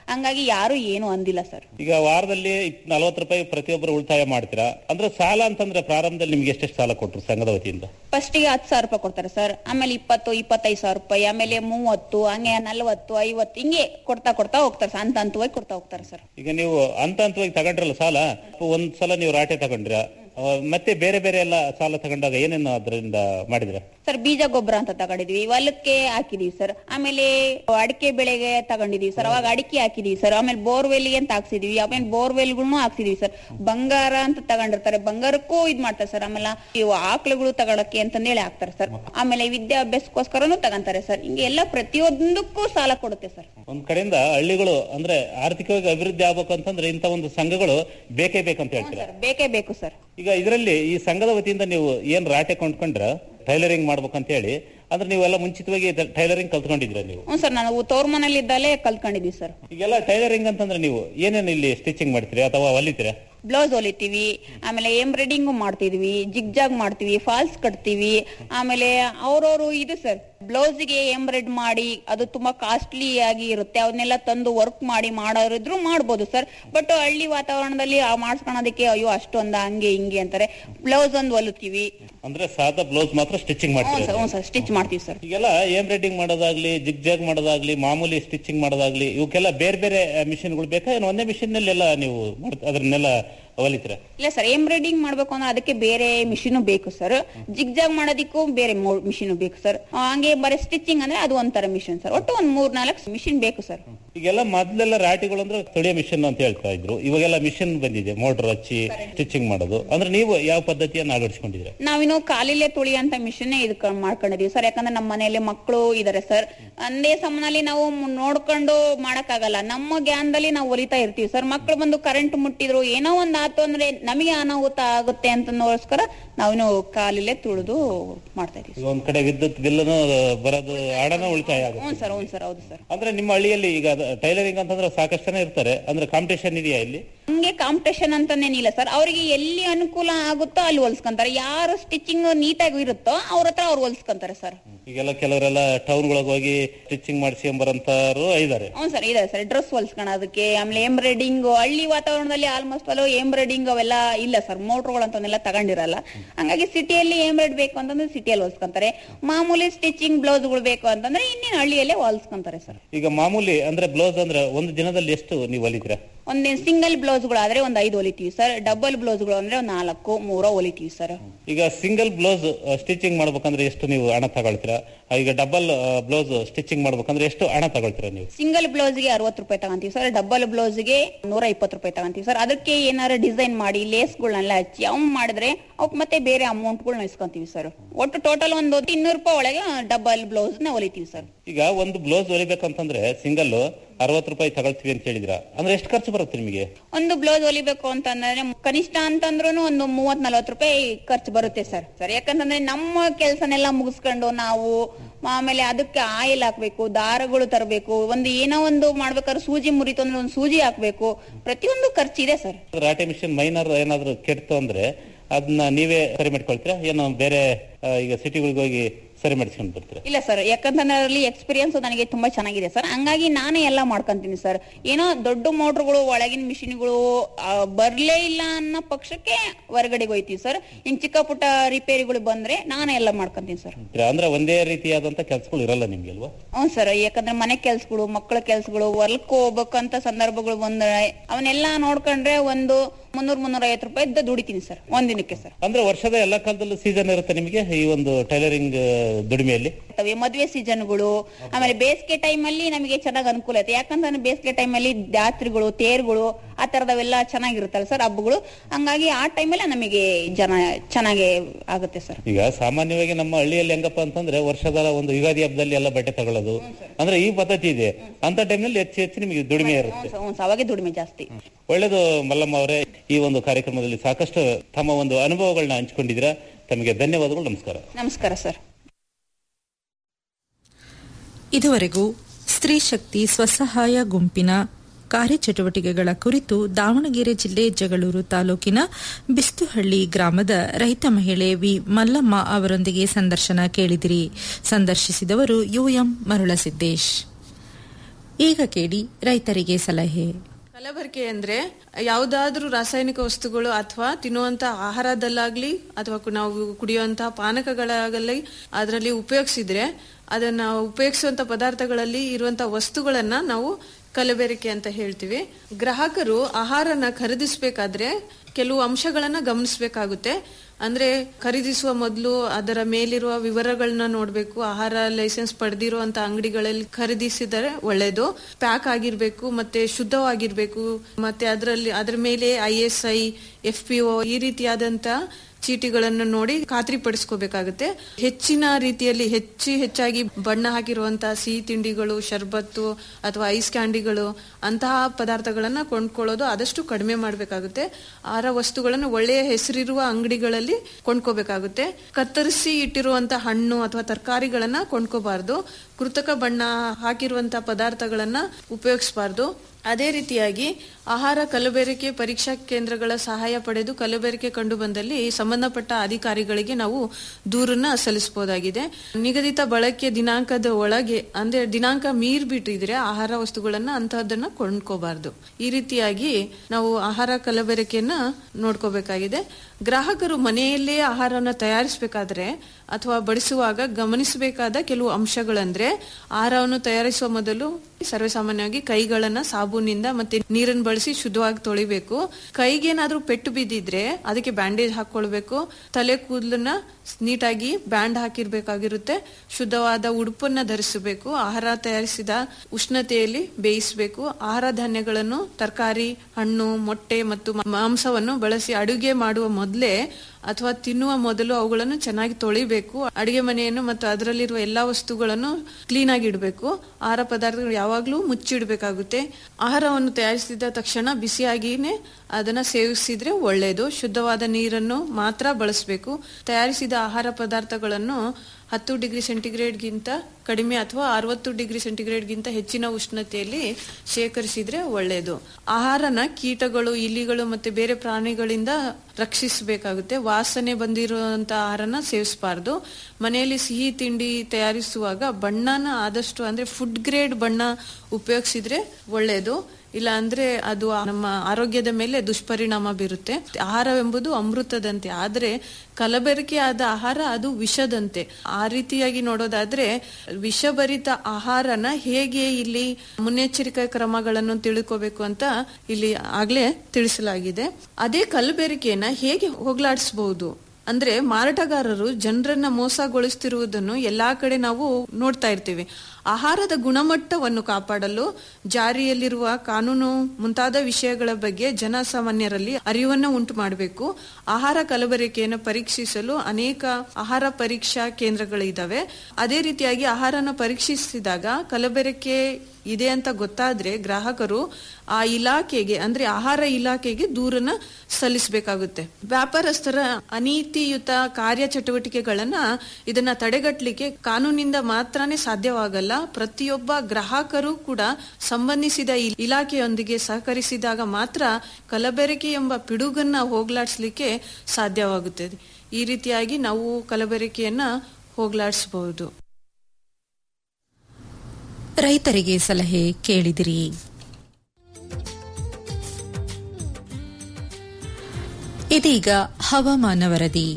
ಹಂಗಾಗಿ ಯಾರು ಏನು ಅಂದಿಲ್ಲ ಸರ್ ಈಗ ವಾರದಲ್ಲಿ ನಲವತ್ತು ರೂಪಾಯಿ ಪ್ರತಿಯೊಬ್ಬರು ಉಳಿತಾಯ ಮಾಡ್ತೀರಾ ಅಂದ್ರೆ ಸಾಲ ಅಂತಂದ್ರೆ ಪ್ರಾರಂಭದಲ್ಲಿ ನಿಮ್ಗೆ ಎಷ್ಟೆಷ್ಟು ಸಾಲ ಕೊಟ್ರು ಸಂಘದ ವತಿಯಿಂದ ಫಸ್ಟಿಗೆ ಹತ್ತು ಸಾವಿರ ರೂಪಾಯಿ ಕೊಡ್ತಾರೆ ಸರ್ ಆಮೇಲೆ ಇಪ್ಪತ್ತು ಇಪ್ಪತ್ತೈದು ಸಾವಿರ ರೂಪಾಯಿ ಆಮೇಲೆ ಮೂವತ್ತು ಹಂಗೆ ನಲ್ವತ್ತು ಐವತ್ತು ಹಿಂಗೆ ಕೊಡ್ತಾ ಕೊಡ್ತಾ ಹೋಗ್ತಾರೆ ಸರ್ ಹಂತ ಹಂತವಾಗಿ ಕೊಡ್ತಾ ಹೋಗ್ತಾರೆ ಸರ್ ಈಗ ನೀವು ಹಂತ ಹಂತವಾಗಿ ತಗೊಂಡ್ರಲ್ಲ ಸಾಲ ಒಂದ್ ಸಲ ನೀವು ರಾಟೆ ತಗೊಂಡ್ರ ಮತ್ತೆ ಬೇರೆ ಬೇರೆ ಎಲ್ಲ ಸಾಲ ತಗೊಂಡಾಗ ಏನೇನು ಅದರಿಂದ ಮಾಡಿದ್ರ ಸರ್ ಬೀಜ ಗೊಬ್ಬರ ಅಂತ ತಗೊಂಡಿದ್ವಿ ಹೊಲಕ್ಕೆ ಹಾಕಿದೀವಿ ಸರ್ ಆಮೇಲೆ ಅಡಿಕೆ ಬೆಳೆಗೆ ತಗೊಂಡಿದೀವಿ ಸರ್ ಅವಾಗ ಅಡಿಕೆ ಹಾಕಿದೀವಿ ಸರ್ ಆಮೇಲೆ ಬೋರ್ವೆಲ್ ಅಂತ ಹಾಕ್ಸಿದೀವಿ ಆಮೇಲೆ ಬೋರ್ವೆಲ್ಗಳನ್ನು ಹಾಕ್ಸಿದೀವಿ ಸರ್ ಬಂಗಾರ ಅಂತ ತಗೊಂಡಿರ್ತಾರೆ ಬಂಗಾರಕ್ಕೂ ಇದ್ ಮಾಡ್ತಾರೆ ಸರ್ ಆಮೇಲೆ ಇವು ಆಕಳುಗಳು ತಗೊಳಕ್ಕೆ ಅಂತಂದೇಳಿ ಹಾಕ್ತಾರೆ ಸರ್ ಆಮೇಲೆ ವಿದ್ಯಾಭ್ಯಾಸಕ್ಕೋಸ್ಕರನೂ ತಗೊಂತಾರೆ ಸರ್ ಹಿಂಗೆ ಎಲ್ಲ ಪ್ರತಿಯೊಂದಕ್ಕೂ ಸಾಲ ಕೊಡುತ್ತೆ ಸರ್ ಒಂದ್ ಕಡೆಯಿಂದ ಹಳ್ಳಿಗಳು ಅಂದ್ರೆ ಆರ್ಥಿಕವಾಗಿ ಅಭಿವೃದ್ಧಿ ಆಗ್ಬೇಕು ಅಂತಂದ್ರೆ ಇಂತ ಒಂದು ಸಂಘಗಳು ಬೇಕೇ ಬೇಕಂತ ಹೇಳ್ತೀರಾ ಸರ್ ಬೇಕೇ ಬೇಕು ಸರ್ ಈಗ ಇದರಲ್ಲಿ ಈ ಸಂಘದ ವತಿಯಿಂದ ನೀವು ಏನ್ ರಾಟೆ ಕೊಂಡ್ಕೊಂಡ್ರ ಟೈಲರಿಂಗ್ ಮಾಡ್ಬೇಕಂತ ಹೇಳಿ ಅಂದ್ರೆ ನೀವೆಲ್ಲ ಮುಂಚಿತವಾಗಿ ಟೈಲರಿಂಗ್ ಕಲ್ತ್ಕೊಂಡಿದ್ರ ನೀವು ಹ್ಞೂ ಸರ್ ನಾವು ತೋರ್ ಮನೇಲಿ ಇದ್ದಲ್ಲೇ ಕಲ್ತ್ಕೊಂಡಿದೀವಿ ಸರ್ ಈಗೆಲ್ಲ ಟೈಲರಿಂಗ್ ಅಂತಂದ್ರೆ ನೀವು ಏನೇನು ಇಲ್ಲಿ ಸ್ಟಿಚಿಂಗ್ ಮಾಡ್ತೀರಿ ಅಥವಾ ಹೊಲಿತೀರಾ ಬ್ಲೌಸ್ ಹೊಲಿತೀವಿ ಆಮೇಲೆ ಎಂಬ್ರಾಯ್ಡಿಂಗು ಮಾಡ್ತಿದ್ವಿ ಜಿಗ್ ಜಾಗ್ ಮಾಡ್ತೀವಿ ಫಾಲ್ಸ್ ಕಟ್ತೀವಿ ಆಮೇಲೆ ಅವ್ರವ್ರು ಇದು ಸರ್ ಬ್ಲೌಸ್ಗೆ ಎಂಬ್ರಾಯ್ಡ್ ಮಾಡಿ ಅದು ತುಂಬಾ ಕಾಸ್ಟ್ಲಿ ಆಗಿ ಇರುತ್ತೆ ಅವನ್ನೆಲ್ಲ ತಂದು ವರ್ಕ್ ಮಾಡಿ ಮಾಡೋರಿದ್ರು ಮಾಡ್ಬೋದು ಸರ್ ಬಟ್ ಹಳ್ಳಿ ವಾತಾವರಣದಲ್ಲಿ ಆ ಮಾಡ್ಸ್ಕೊಳೋದಕ್ಕೆ ಅಯ್ಯೋ ಅಷ್ಟೊಂದ ಹಂಗೆ ಹಿಂಗೆ ಅಂತಾರೆ ಬ್ಲೌಸ್ ಒಂದು ಹೊಲಿತೀವಿ ಅಂದ್ರೆ ಸಾದಾ ಬ್ಲೌಸ್ ಮಾತ್ರ ಸ್ಟಿಚಿಂಗ್ ಹ್ಞೂ ಮಾಡ್ತೀರಾ ಸರ್ ಹ್ಞೂ ಸರ್ ಸ್ಟಿಚ್ ಮಾಡ್ತೀವಿ ಸರ್ ಈಗೆಲ್ಲ ಎಂಬ್ರಾಯ್ಡಿಂಗ್ ಮಾಡೋದಾಗ್ಲಿ ಜಿಗ್ ಜಾಗ್ ಮಾಡೋದಾಗ್ಲಿ ಮಾಮೂಲಿ ಸ್ಟಿಚಿಂಗ್ ಮಾಡೋದಾಗ್ಲಿ ಇವಕ್ಕೆಲ್ಲ ಬೇರೆ ಬೇರೆ ಮಿಷಿನ್ಗಳು ಬೇಕಾ ಏನು ಒಂದೇ ಮಿಷಿನ್ ನಲ್ಲಿ ಎಲ್ಲ ನೀವು ಮಾಡ್- ಅದನ್ನೆಲ್ಲ ಹೊಲಿತೀರಾ ಇಲ್ಲ ಸರ್ ಎಂಬ್ರಾಯ್ಡಿಂಗ್ ಮಾಡ್ಬೇಕು ಅಂದ್ರೆ ಅದಕ್ಕೆ ಬೇರೆ ಮಿಷಿನ್ ಬೇಕು ಸರ್ ಜಿಗ್ ಜಾಗ್ ಮಾಡೋದಕ್ಕೂ ಬೇರೆ ಮಿಷಿನ್ ಬೇಕು ಸರ್ ಹಂಗೆ ಬರೀ ಸ್ಟಿಚಿಂಗ್ ಅಂದ್ರೆ ಅದು ಒಂಥರ ಮಿಷಿನ್ ಸರ್ ಒಟ್ಟು ಒಂದ್ ಮೂರ್ ನಾಲ್ಕು ಮಿಷಿನ್ ಬೇಕು ಸರ್ ಈಗೆಲ್ಲ ಮೊದ್ಲೆಲ್ಲ ರಾಟಿಗಳು ಅಂದ್ರೆ ತೊಳೆಯೋ ಮಿಷಿನ್ ಅಂತ ಹೇಳ್ತಾ ಇದ್ರು ಇವಾಗೆಲ್ಲ ಮಿಷಿನ್ ಬಂದಿದೆ ಮೋಟರ್ ಹಚ್ಚಿ ಸ್ಟಿಚಿಂಗ್ ಮಾಡೋದು ಅಂದ್ರೆ ನೀವು ಯಾವ ಪದ್ಧತಿಯನ್ನು ಅಳವಡಿಸ್ಕೊಂಡಿದ್ರೆ ನಾವಿನ್ನು ಕಾಲಿಲೆ ತುಳಿ ಅಂತ ಮಿಷನ್ ಇದಕ್ ಮಾಡ್ಕೊಂಡಿದೀವಿ ಸರ್ ಯಾಕಂದ್ರೆ ನಮ್ಮ ಮನೆಯಲ್ಲಿ ಮಕ್ಕಳು ಇದಾರೆ ಸರ್ ಒಂದೇ ಸಮನಲ್ಲಿ ನಾವು ಮ್- ನೋಡ್ಕೊಂಡು ಮಾಡಕ್ಕಾಗಲ್ಲ ನಮ್ಮ ಜ್ಞಾನದಲ್ಲಿ ನಾವು ಹೊಲಿತಾ ಇರ್ತೀವಿ ಸರ್ ಮಕ್ಕಳು ಬಂದು ಕರೆಂಟ್ ಮುಟ್ಟಿದ್ರು ಏನೋ ಒಂದ್ ಆತು ಅಂದ್ರೆ ನಮಗೆ ಅನಾಹುತ ಆಗುತ್ತೆ ಅಂತನೋಸ್ಕರ ನಾವಿನ್ನು ಕಾಲಿಲೆ ತುಳಿದು ಮಾಡ್ತಾ ಇದೀವಿ ಈಗ ಒಂದ್ ಕಡೆ ವಿದ್ಯುತ್ ಬಿಲ್ಲನು ಬರೋದು ಹಣನ ಉಳಿತಾಯ ಆಗುತ್ತೆ ಹ್ಞೂ ಸರ್ ಹ್ಞೂ ಸರ್ ಹೌದು ಸರ್ ಅಂದ್ರೆ ನಿಮ್ಮ ಹಳ್ಳಿಯಲ್ಲಿ ಈಗ ಟೈಲರಿಂಗ್ ಅಂತಂದ್ರೆ ಸಾಕಷ್ಟು ಜನ ಇರ್ತಾರೆ ಅಂದ್ರೆ ಕಾಂಪಿಟೇಷನ್ ಇದೆಯಾ ಇಲ್ಲಿ ಹಂಗೆ ಕಾಂಪಿಟೇಷನ್ ಅಂತಾನೇನಿಲ್ಲ ಸರ್ ಅವರಿಗೆ ಎಲ್ಲಿ ಅನುಕೂಲ ಆಗುತ್ತೋ ಅಲ್ಲಿ ಹೊಲ್ಸ್ಕೊಂತಾರೆ ಯಾರು ಸ್ಟಿಚಿಂಗ್ ನೀಟಾಗಿ ಇರುತ್ತೋ ಅವ್ರ ಹತ್ರ ಅವ್ರು ಹೊಲ್ಸ್ಕೊಂತಾರೆ ಸರ್ ಈಗೆಲ್ಲ ಕೆಲವರೆಲ್ಲ ಟೌನ್ಗಳಿಗೆ ಹೋಗಿ ಸ್ಟಿಚಿಂಗ್ ಮಾಡಿಸ್ಕೊಂಬರಂತಾರು ಇದಾರೆ ಹ್ಞೂ ಸರ್ ಇದೆ ಸರ್ ಡ್ರೆಸ್ ಹೊಲ್ಸ್ಕೊಳೋದಕ್ಕೆ ಆಮೇಲೆ ಎಂಬ್ರಾಯ್ಡಿಂಗ್ ಹಳ್ಳಿ ವಾತಾವರಣದಲ್ಲಿ ಆಲ್ಮೋಸ್ಟ್ ಅಲ್ಲೂ ಎಂಬ್ರಾಯ್ಡಿಂಗ್ ಅವೆಲ್ಲ ಇಲ್ಲ ಸರ್ ಮೋಟ್ರುಗಳು ಅಂತವನ್ನೆಲ್ಲ ತಗೊಂಡಿರಲ್ಲ ಹಂಗಾಗಿ ಸಿಟಿಯಲ್ಲಿ ಎಂಬ್ರಾಯ್ಡ್ ಬೇಕು ಅಂತಂದ್ರೆ ಸಿಟಿಯಲ್ಲಿ ಹೊಲ್ಸ್ಕೊಂತಾರೆ ಮಾಮೂಲಿ ಸ್ಟಿಚಿಂಗ್ ಬ್ಲೌಸ್ಗಳು ಬೇಕು ಅಂತಂದ್ರೆ ಇನ್ನೇನು ಹಳ್ಳಿಯಲ್ಲೇ ಹೊಲ್ಸ್ಕೊಂತಾರೆ ಸರ್ ಈಗ ಮಾಮೂಲಿ ಅಂದ್ರೆ ಬ್ಲೌಸ್ ಅಂದ್ರೆ ಒಂದು ದಿನದಲ್ಲಿ ಎಷ್ಟು ನೀವು ಹೊಲಿತೀರಾ ಒಂದೇ ಸಿಂಗಲ್ ಬ್ಲೌಸ್ಗಳು ಆದ್ರೆ ಒಂದ್ ಐದು ಹೊಲಿತೀವಿ ಸರ್ ಡಬಲ್ ಬ್ಲೌಸ್ಗಳು ಅಂದ್ರೆ ಒಂದ್ ನಾಲ್ಕು ಮೂರೋ ಹೊಲಿತೀವಿ ಸರ್ ಈಗ ಸಿಂಗಲ್ ಬ್ಲೌಸ್ ಸ್ಟಿಚಿಂಗ್ ಮಾಡ್ಬೇಕಂದ್ರೆ ಎಷ್ಟು ನೀವು ಹಣ ತಗೊಳ್ತೀರಾ ಈಗ ಡಬಲ್ ಬ್ಲೌಸ್ ಸ್ಟಿಚಿಂಗ್ ಮಾಡ್ಬೇಕಂದ್ರೆ ಎಷ್ಟು ಹಣ ತಗೊಳ್ತೀರಾ ನೀವು ಸಿಂಗಲ್ ಬ್ಲೌಸ್ಗೆ ಅರವತ್ತು ರೂಪಾಯಿ ತಗೊಂತೀವಿ ಸರ್ ಡಬಲ್ ಬ್ಲೌಸ್ಗೆ ನೂರ ಇಪ್ಪತ್ತು ರೂಪಾಯಿ ತಗೊಂತೀವಿ ಸರ್ ಅದಕ್ಕೆ ಏನಾರ ಡಿಸೈನ್ ಮಾಡಿ ಲೇಸ್ಗಳನ್ನೆಲ್ಲ ಹಚ್ಚಿ ಅವ್ ಮಾಡಿದ್ರೆ ಅವಕ್ ಮತ್ತೆ ಬೇರೆ ಅಮೌಂಟ್ಗಳನ್ನ ಇಸ್ಕೊಂತೀವಿ ಸರ್ ಒಟ್ಟು ಟೋಟಲ್ ಒಂದು ಇನ್ನೂರು ರೂಪಾಯಿ ಒಳಗೆ ಡಬಲ್ ಬ್ಲೌಸ್ ನ ಹೊಲಿತೀವಿ ಸರ್ ಈಗ ಒಂದು ಬ್ಲೌಸ್ ಹೊಲಿಬೇಕಂತಂದ್ರೆ ಸಿಂಗಲ್ ಅರವತ್ತು ರೂಪಾಯಿ ತಗೊಳ್ತೀವಿ ಅಂತ ಹೇಳಿದ್ರ ಅಂದ್ರೆ ಎಷ್ಟು ಖರ್ಚು ಬರುತ್ತೆ ನಿಮಗೆ ಒಂದು ಬ್ಲೌಸ್ ಹೊಲಿಬೇಕು ಅಂತಂದ್ರೆ ಕನಿಷ್ಠ ಅಂತಂದ್ರೂ ಒಂದು ಮೂವತ್ ನಲ್ವತ್ತು ರೂಪಾಯಿ ಖರ್ಚು ಬರುತ್ತೆ ಸರ್ ಸರ್ ಯಾಕಂತಂದ್ರೆ ನಮ್ಮ ಕೆಲಸನೆಲ್ಲ ಮುಗಿಸ್ಕೊಂಡು ನಾವು ಆಮೇಲೆ ಅದಕ್ಕೆ ಆಯಿಲ್ ಹಾಕ್ಬೇಕು ದಾರಗಳು ತರಬೇಕು ಒಂದು ಏನೋ ಒಂದು ಮಾಡ್ಬೇಕಾದ್ರೆ ಸೂಜಿ ಮುರಿತು ಅಂದ್ರೆ ಒಂದು ಸೂಜಿ ಹಾಕ್ಬೇಕು ಪ್ರತಿಯೊಂದು ಖರ್ಚಿದೆ ಸರ್ ರಾಟೆ ಮಿಷಿನ್ ಮೈನರ್ ಏನಾದ್ರು ಕೆಡ್ತು ಅಂದ್ರೆ ಅದನ್ನ ನೀವೇ ಸರಿ ಮಾಡ್ಕೊಳ್ತೀರಾ ಏನೋ ಬೇರೆ ಆ, ಈಗ ಸಿಟಿಗಳಿಗೆ ಹೋಗಿ ಸರಿ ಮಾಡಿಸ್ಕೊಂಡು ಬರ್ತೀರಾ ಇಲ್ಲ ಸರ್ ಯಾಕಂತಂದ್ರೆ ಅದರಲ್ಲಿ ಎಕ್ಸ್ಪೀರಿಯನ್ಸ್ ನನಗೆ ತುಂಬಾ ಚೆನ್ನಾಗಿದೆ ಸರ್ ಹಂಗಾಗಿ ನಾನೇ ಎಲ್ಲ ಮಾಡ್ಕೊಂತೀನಿ ಸರ್ ಏನೋ ದೊಡ್ಡ ಮೋಟ್ರುಗಳು ಒಳಗಿನ ಮಿಷಿನ್ಗಳು ಬರ್ಲೇ ಇಲ್ಲ ಅನ್ನೋ ಪಕ್ಷಕ್ಕೆ ಹೊರಗಡೆಗೆ ಹೋಯ್ತೀವಿ ಸರ್ ಇನ್ ಚಿಕ್ಕ ಪುಟ್ಟ ರಿಪೇರಿಗಳು ಬಂದ್ರೆ ನಾನೇ ಎಲ್ಲ ಮಾಡ್ಕೊಂತೀನಿ ಸರ್ ಅಂದ್ರೆ ಒಂದೇ ರೀತಿಯಾದಂತ ಕೆಲಸಗಳು ಇರಲ್ಲ ನಿಮ್ಗೆ ಅಲ್ವಾ ಹ್ಞೂ ಸರ್ ಯಾಕಂದ್ರೆ ಮನೆ ಕೆಲ್ಸಗಳು ಮಕ್ಕಳ ಕೆಲ್ಸಗಳು ಹೊಲಕ್ಕೆ ಹೋಗ್ಬೇಕಂತ ಸಂದರ್ಭಗಳು ಬಂದ್ರೆ ಅವನ್ನೆಲ್ಲ ನೋಡ್ಕೊಂಡ್ರೆ ಒಂದು ಮುನ್ನೂರ್ ಮುನ್ನೂರ ಐವತ್ತು ರೂಪಾಯಿ ಇದ್ದ ದುಡಿತೀನಿ ಸರ್ ಒಂದಿನಕ್ಕೆ ಸರ್ ಅಂದ್ರೆ ವರ್ಷದ ಎಲ್ಲಾ ಕಾಲದಲ್ಲೂ ಸೀಸನ್ ಇರುತ್ತೆ ನಿಮಗೆ ಈ ಒಂದು ಟೈಲರಿಂಗ್ ದುಡಿಮೆಯಲ್ಲಿ ಇರ್ತವೆ ಮದ್ವೆ ಸೀಸನ್ಗಳು ಆಮೇಲೆ ಬೇಸಿಗೆ ಟೈಮ್ ಅಲ್ಲಿ ನಮಗೆ ಚೆನ್ನಾಗಿ ಅನುಕೂಲ ಐತೆ ಯಾಕಂತಂದ್ರೆ ಬೇಸಿಗೆ ಟೈಮ್ ಅಲ್ಲಿ ಜಾತ್ರೆಗಳು ತೇರ್ಗಳು ಆ ತರದವೆಲ್ಲ ಚೆನ್ನಾಗಿರುತ್ತಲ್ಲ ಸರ್ ಹಬ್ಬಗಳು ಹಂಗಾಗಿ ಆ ಟೈಮಲ್ಲಿ ನಮಗೆ ಜನ ಚೆನ್ನಾಗಿ ಆಗುತ್ತೆ ಸರ್ ಈಗ ಸಾಮಾನ್ಯವಾಗಿ ನಮ್ಮ ಹಳ್ಳಿಯಲ್ಲಿ ಹೆಂಗಪ್ಪ ಅಂತಂದ್ರೆ ವರ್ಷದ ಒಂದು ಯುಗಾದಿ ಹಬ್ಬದಲ್ಲಿ ಎಲ್ಲ ಬಟ್ಟೆ ತಗೊಳ್ಳೋದು ಅಂದ್ರೆ ಈ ಪದ್ಧತಿ ಇದೆ ಅಂತ ಟೈಮ್ನಲ್ಲಿ ಹೆಚ್ಚು ಹೆಚ್ಚು ನಿಮಗೆ ದುಡಿಮೆ ಇರುತ್ತೆ ಹ್ಞೂ ಸರ್ ಅವಾಗೆ ದುಡಿಮೆ ಜಾಸ್ತಿ ಒಳ್ಳೇದು ಮಲ್ಲಮ್ಮ ಅವರೇ ಈ ಒಂದು ಕಾರ್ಯಕ್ರಮದಲ್ಲಿ ಸಾಕಷ್ಟು ತಮ್ಮ ಒಂದು ಅನುಭವಗಳನ್ನ ಹಂಚಿಕೊಂಡಿದ್ದೀರಾ ತಮಗೆ ಧನ್ಯವಾದಗಳು ನಮಸ್ಕಾರ ನಮಸ್ಕಾರ ಸರ್ ಇದುವರೆಗೂ ಸ್ತ್ರೀ ಶಕ್ತಿ ಸ್ವಸಹಾಯ ಗುಂಪಿನ ಕಾರ್ಯಚಟುವಟಿಕೆಗಳ ಕುರಿತು ದಾವಣಗೆರೆ ಜಿಲ್ಲೆ ಜಗಳೂರು ತಾಲೂಕಿನ ಬಿಸ್ತುಹಳ್ಳಿ ಗ್ರಾಮದ ರೈತ ಮಹಿಳೆ ವಿ ಮಲ್ಲಮ್ಮ ಅವರೊಂದಿಗೆ ಸಂದರ್ಶನ ಕೇಳಿದಿರಿ ಸಂದರ್ಶಿಸಿದವರು ಯುಎಂ ಮರುಳಸಿದ್ದೇಶ್ ಈಗ ಕೇಳಿ ರೈತರಿಗೆ ಸಲಹೆ ಕಲಬೆರಕೆ ಅಂದ್ರೆ ಯಾವುದಾದ್ರೂ ರಾಸಾಯನಿಕ ವಸ್ತುಗಳು ಅಥವಾ ತಿನ್ನುವಂತ ಆಹಾರದಲ್ಲಾಗ್ಲಿ ಅಥವಾ ಕು- ನಾವು ಕುಡಿಯುವಂತಹ ಪಾನಕಗಳಾಗಲಿ ಅದರಲ್ಲಿ ಉಪಯೋಗಿಸಿದ್ರೆ ಅದನ್ನ ಉಪಯೋಗಿಸುವಂತ ಪದಾರ್ಥಗಳಲ್ಲಿ ಇರುವಂತಹ ವಸ್ತುಗಳನ್ನ ನಾವು ಕಲಬೆರಕೆ ಅಂತ ಹೇಳ್ತೀವಿ ಗ್ರಾಹಕರು ಆಹಾರನ ಖರೀದಿಸಬೇಕಾದ್ರೆ ಕೆಲವು ಅಂಶಗಳನ್ನ ಗಮನಿಸಬೇಕಾಗುತ್ತೆ ಅಂದ್ರೆ ಖರೀದಿಸುವ ಮೊದಲು ಅದರ ಮೇಲಿರುವ ವಿವರಗಳನ್ನ ನೋಡಬೇಕು ಆಹಾರ ಲೈಸೆನ್ಸ್ ಪಡೆದಿರುವಂತ ಅಂಗಡಿಗಳಲ್ಲಿ ಖರೀದಿಸಿದರೆ ಒಳ್ಳೇದು ಪ್ಯಾಕ್ ಆಗಿರ್ಬೇಕು ಮತ್ತೆ ಶುದ್ಧವಾಗಿರ್ಬೇಕು ಮತ್ತೆ ಅದರಲ್ಲಿ ಅದರ ಮೇಲೆ I S I F P O ಈ ರೀತಿಯಾದಂತ ಚೀಟಿಗಳನ್ನು ನೋಡಿ ಖಾತ್ರಿ ಪಡಿಸ್ಕೋಬೇಕಾಗುತ್ತೆ ಹೆಚ್ಚಿನ ರೀತಿಯಲ್ಲಿ ಹೆಚ್ಚು ಹೆಚ್ಚಾಗಿ ಬಣ್ಣ ಹಾಕಿರುವಂತಹ ಸಿಹಿ ತಿಂಡಿಗಳು ಶರ್ಬತ್ತು ಅಥವಾ ಐಸ್ ಕ್ಯಾಂಡಿಗಳು ಅಂತಹ ಪದಾರ್ಥಗಳನ್ನ ಕೊಂಡ್ಕೊಳ್ಳೋದು ಆದಷ್ಟು ಕಡಿಮೆ ಮಾಡಬೇಕಾಗುತ್ತೆ ಆಹಾರ ವಸ್ತುಗಳನ್ನು ಒಳ್ಳೆಯ ಹೆಸರಿರುವ ಅಂಗಡಿಗಳಲ್ಲಿ ಕೊಂಡ್ಕೋಬೇಕಾಗುತ್ತೆ ಕತ್ತರಿಸಿ ಇಟ್ಟಿರುವಂತಹ ಹಣ್ಣು ಅಥವಾ ತರಕಾರಿಗಳನ್ನ ಕೊಂಡ್ಕೋಬಾರ್ದು ಕೃತಕ ಬಣ್ಣ ಹಾಕಿರುವಂತಹ ಪದಾರ್ಥಗಳನ್ನ ಉಪಯೋಗಿಸಬಾರ್ದು ಅದೇ ರೀತಿಯಾಗಿ ಆಹಾರ ಕಲಬೆರಕೆ ಪರೀಕ್ಷಾ ಕೇಂದ್ರಗಳ ಸಹಾಯ ಪಡೆದು ಕಲಬೆರಕೆ ಕಂಡು ಬಂದಲ್ಲಿ ಸಂಬಂಧಪಟ್ಟ ಅಧಿಕಾರಿಗಳಿಗೆ ನಾವು ದೂರನ್ನ ಸಲ್ಲಿಸಬಹುದಾಗಿದೆ ನಿಗದಿತ ಬಳಕೆ ದಿನಾಂಕದ ಒಳಗೆ ಅಂದ್ರೆ ದಿನಾಂಕ ಮೀರ್ ಬಿಟ್ಟಿದ್ರೆ ಆಹಾರ ವಸ್ತುಗಳನ್ನ ಅಂತಹದನ್ನ ಕೊಂಡ್ಕೋಬಾರ್ದು ಈ ರೀತಿಯಾಗಿ ನಾವು ಆಹಾರ ಕಲಬೆರಕೆಯನ್ನ ನೋಡ್ಕೋಬೇಕಾಗಿದೆ ಗ್ರಾಹಕರು ಮನೆಯಲ್ಲೇ ಆಹಾರವನ್ನು ತಯಾರಿಸಬೇಕಾದ್ರೆ ಅಥವಾ ಬಡಿಸುವಾಗ ಗಮನಿಸಬೇಕಾದ ಕೆಲವು ಅಂಶಗಳಂದ್ರೆ ಆಹಾರವನ್ನು ತಯಾರಿಸುವ ಮೊದಲು ಸರ್ವೇಸಾಮಾನ್ಯವಾಗಿ ಕೈಗಳನ್ನ ಸಾಬೂನಿಂದ ಮತ್ತೆ ನೀರನ್ನು ಬಳಸಿ ಶುದ್ಧವಾಗಿ ತೊಳಿಬೇಕು ಕೈಗೇನಾದ್ರೂ ಪೆಟ್ಟು ಬಿದ್ದಿದ್ರೆ ಅದಕ್ಕೆ ಬ್ಯಾಂಡೇಜ್ ಹಾಕೊಳ್ಬೇಕು ತಲೆ ಕೂದಲನ್ನ ನೀಟಾಗಿ ಬ್ಯಾಂಡ್ ಹಾಕಿರ್ಬೇಕಾಗಿರುತ್ತೆ ಶುದ್ಧವಾದ ಉಡುಪನ್ನ ಧರಿಸಬೇಕು ಆಹಾರ ತಯಾರಿಸಿದ ಉಷ್ಣತೆಯಲ್ಲಿ ಬೇಯಿಸಬೇಕು ಆಹಾರ ಧಾನ್ಯಗಳನ್ನು ತರಕಾರಿ ಹಣ್ಣು ಮೊಟ್ಟೆ ಮತ್ತು ಮಾಂಸವನ್ನು ಬಳಸಿ ಅಡುಗೆ ಮಾಡುವ ಮೊದಲೇ ಅಥವಾ ತಿನ್ನುವ ಮೊದಲು ಅವುಗಳನ್ನು ಚೆನ್ನಾಗಿ ತೊಳಿಬೇಕು ಅಡಿಗೆ ಮನೆಯನ್ನು ಮತ್ತು ಅದರಲ್ಲಿರುವ ಎಲ್ಲಾ ವಸ್ತುಗಳನ್ನು ಕ್ಲೀನ್ ಆಗಿ ಇಡಬೇಕು ಆಹಾರ ಪದಾರ್ಥಗಳು ಯಾವಾಗಲೂ ಮುಚ್ಚಿಡಬೇಕಾಗುತ್ತೆ ಆಹಾರವನ್ನು ತಯಾರಿಸಿದ ತಕ್ಷಣ ಬಿಸಿಯಾಗಿನೇ ಅದನ್ನ ಸೇವಿಸಿದ್ರೆ ಒಳ್ಳೆಯದು ಶುದ್ಧವಾದ ನೀರನ್ನು ಮಾತ್ರ ಬಳಸಬೇಕು ತಯಾರಿಸಿದ ಆಹಾರ ಪದಾರ್ಥಗಳನ್ನು ಹತ್ತು ಡಿಗ್ರಿ ಸೆಂಟಿಗ್ರೇಡ್ಗಿಂತ ಕಡಿಮೆ ಅಥವಾ ಅರವತ್ತು ಡಿಗ್ರಿ ಸೆಂಟಿಗ್ರೇಡ್ಗಿಂತ ಹೆಚ್ಚಿನ ಉಷ್ಣತೆಯಲ್ಲಿ ಶೇಖರಿಸಿದ್ರೆ ಒಳ್ಳೆಯದು ಆಹಾರನ ಕೀಟಗಳು ಇಲಿಗಳು ಮತ್ತೆ ಬೇರೆ ಪ್ರಾಣಿಗಳಿಂದ ರಕ್ಷಿಸಬೇಕಾಗುತ್ತೆ ವಾಸನೆ ಬಂದಿರುವಂತ ಆಹಾರನ ಸೇವಿಸಬಾರ್ದು ಮನೆಯಲ್ಲಿ ಸಿಹಿ ತಿಂಡಿ ತಯಾರಿಸುವಾಗ ಬಣ್ಣನ ಆದಷ್ಟು ಅಂದ್ರೆ ಫುಡ್ ಗ್ರೇಡ್ ಬಣ್ಣ ಉಪಯೋಗಿಸಿದ್ರೆ ಒಳ್ಳೆಯದು ಇಲ್ಲ ಅಂದ್ರೆ ಅದು ನಮ್ಮ ಆರೋಗ್ಯದ ಮೇಲೆ ದುಷ್ಪರಿಣಾಮ ಬೀರುತ್ತೆ ಆಹಾರವೆಂಬುದು ಅಮೃತದಂತೆ ಆದ್ರೆ ಕಲಬೆರಕೆ ಆದ ಆಹಾರ ಅದು ವಿಷದಂತೆ ಆ ರೀತಿಯಾಗಿ ನೋಡೋದಾದ್ರೆ ವಿಷಭರಿತ ಆಹಾರನ ಹೇಗೆ ಇಲ್ಲಿ ಮುನ್ನೆಚ್ಚರಿಕಾ ಕ್ರಮಗಳನ್ನು ತಿಳ್ಕೋಬೇಕು ಅಂತ ಇಲ್ಲಿ ಆಗ್ಲೇ ತಿಳಿಸಲಾಗಿದೆ ಅದೇ ಕಲಬೆರಕೆಯನ್ನ ಹೇಗೆ ಹೋಗ್ಲಾಡಿಸಬಹುದು ಅಂದ್ರೆ ಮಾರಾಟಗಾರರು ಜನರನ್ನ ಮೋಸಗೊಳಿಸ್ತಿರುವುದನ್ನು ಎಲ್ಲಾ ಕಡೆ ನಾವು ನೋಡ್ತಾ ಇರ್ತೀವಿ ಆಹಾರದ ಗುಣಮಟ್ಟವನ್ನು ಕಾಪಾಡಲು ಜಾರಿಯಲ್ಲಿರುವ ಕಾನೂನು ಮುಂತಾದ ವಿಷಯಗಳ ಬಗ್ಗೆ ಜನಸಾಮಾನ್ಯರಲ್ಲಿ ಅರಿವನ್ನು ಉಂಟು ಮಾಡಬೇಕು ಆಹಾರ ಕಲಬೆರಕೆಯನ್ನು ಪರೀಕ್ಷಿಸಲು ಅನೇಕ ಆಹಾರ ಪರೀಕ್ಷಾ ಕೇಂದ್ರಗಳಿದ್ದಾವೆ ಅದೇ ರೀತಿಯಾಗಿ ಆಹಾರನ ಪರೀಕ್ಷಿಸಿದಾಗ ಕಲಬೆರಕೆ ಇದೆ ಅಂತ ಗೊತ್ತಾದ್ರೆ ಗ್ರಾಹಕರು ಆ ಇಲಾಖೆಗೆ ಅಂದ್ರೆ ಆಹಾರ ಇಲಾಖೆಗೆ ದೂರನ್ನ ಸಲ್ಲಿಸಬೇಕಾಗುತ್ತೆ ವ್ಯಾಪಾರಸ್ಥರ ಅನೀತಿಯುತ ಕಾರ್ಯ ಚಟುವಟಿಕೆಗಳನ್ನ ಇದನ್ನ ತಡೆಗಟ್ಟಲಿಕ್ಕೆ ಕಾನೂನಿಂದ ಮಾತ್ರನೇ ಸಾಧ್ಯವಾಗಲ್ಲ ಪ್ರತಿಯೊಬ್ಬ ಗ್ರಾಹಕರು ಕೂಡ ಸಂಬಂಧಿಸಿದ ಇ- ಇಲಾಖೆಯೊಂದಿಗೆ ಸಹಕರಿಸಿದಾಗ ಮಾತ್ರ ಕಲಬೆರಕೆ ಎಂಬ ಪಿಡುಗನ್ನ ಹೋಗ್ಲಾಡಿಸ್ಲಿಕ್ಕೆ ಸಾಧ್ಯವಾಗುತ್ತದೆ ಈ ರೀತಿಯಾಗಿ ನಾವು ಕಲಬೆರಕೆಯನ್ನ ಹೋಗ್ಲಾಡಿಸಬಹುದು ರೈತರಿಗೆ ಸಲಹೆ ಕೇಳಿದಿರಿ ಇದೀಗ ಹವಾಮಾನ ವರದಿ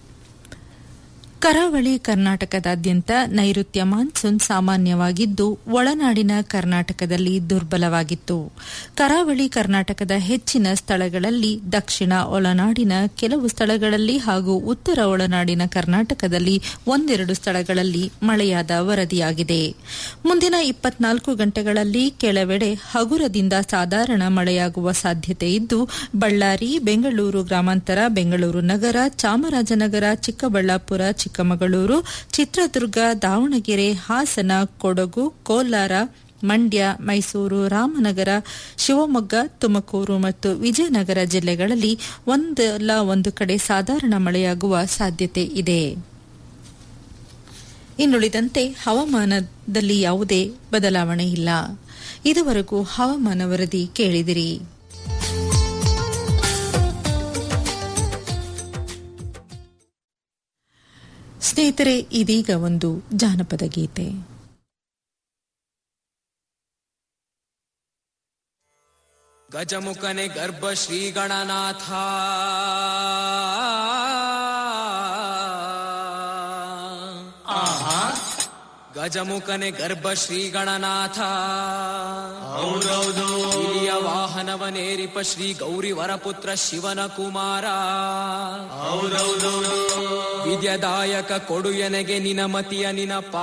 ಕರಾವಳಿ ಕರ್ನಾಟಕದಾದ್ಯಂತ ನೈಋತ್ಯ ಮಾನ್ಸೂನ್ ಸಾಮಾನ್ಯವಾಗಿದ್ದು ಒಳನಾಡಿನ ಕರ್ನಾಟಕದಲ್ಲಿ ದುರ್ಬಲವಾಗಿತ್ತು ಕರಾವಳಿ ಕರ್ನಾಟಕದ ಹೆಚ್ಚಿನ ಸ್ಥಳಗಳಲ್ಲಿ ದಕ್ಷಿಣ ಒಳನಾಡಿನ ಕೆಲವು ಸ್ಥಳಗಳಲ್ಲಿ ಹಾಗೂ ಉತ್ತರ ಒಳನಾಡಿನ ಕರ್ನಾಟಕದಲ್ಲಿ ಒಂದೆರಡು ಸ್ಥಳಗಳಲ್ಲಿ ಮಳೆಯಾದ ವರದಿಯಾಗಿದೆ ಮುಂದಿನ ಇಪ್ಪತ್ನಾಲ್ಕು ಗಂಟೆಗಳಲ್ಲಿ ಕೆಲವೆಡೆ ಹಗುರದಿಂದ ಸಾಧಾರಣ ಮಳೆಯಾಗುವ ಸಾಧ್ಯತೆ ಇದ್ದು ಬಳ್ಳಾರಿ ಬೆಂಗಳೂರು ಗ್ರಾಮಾಂತರ ಬೆಂಗಳೂರು ನಗರ ಚಾಮರಾಜನಗರ ಚಿಕ್ಕಬಳ್ಳಾಪುರ ಚಿಕ್ಕಮಗಳೂರು ಚಿತ್ರದುರ್ಗ ದಾವಣಗೆರೆ ಹಾಸನ ಕೊಡಗು ಕೋಲಾರ ಮಂಡ್ಯ ಮೈಸೂರು ರಾಮನಗರ ಶಿವಮೊಗ್ಗ ತುಮಕೂರು ಮತ್ತು ವಿಜಯನಗರ ಜಿಲ್ಲೆಗಳಲ್ಲಿ ಒಂದಲ್ಲ ಒಂದು ಕಡೆ ಸಾಧಾರಣ ಮಳೆಯಾಗುವ ಸಾಧ್ಯತೆ ಇದೆ ಇನ್ನುಳಿದಂತೆ ಹವಾಮಾನದಲ್ಲಿ ಯಾವುದೇ ಬದಲಾವಣೆ ಇಲ್ಲ ಇದುವರೆಗೂ ಹವಾಮಾನ ವರದಿ ಕೇಳಿದಿರಿ ಸ್ನೇಹಿತರೆ ಇದೀಗ ಒಂದು ಜಾನಪದ ಗೀತೆ ಗಜಮುಖನೆ ಗರ್ಭ ಶ್ರೀ ಗಣನಾಥ ಗಜಮುಖನೆ ಗರ್ಭ ಶ್ರೀ ಗಣನಾಥ ಹೌದೌದು. ಇಲಿಯ ವಾಹನವನೇರಿಪ ಶ್ರೀ ಗೌರಿ ವರಪುತ್ರ ಶಿವನ ಕುಮಾರ ಹೌದೌದು. ವಿದ್ಯದಾಯಕ ಕೊಡು ಎನಗೆ ನಿನ ಮತಿಯ ನಿನ ಪಾ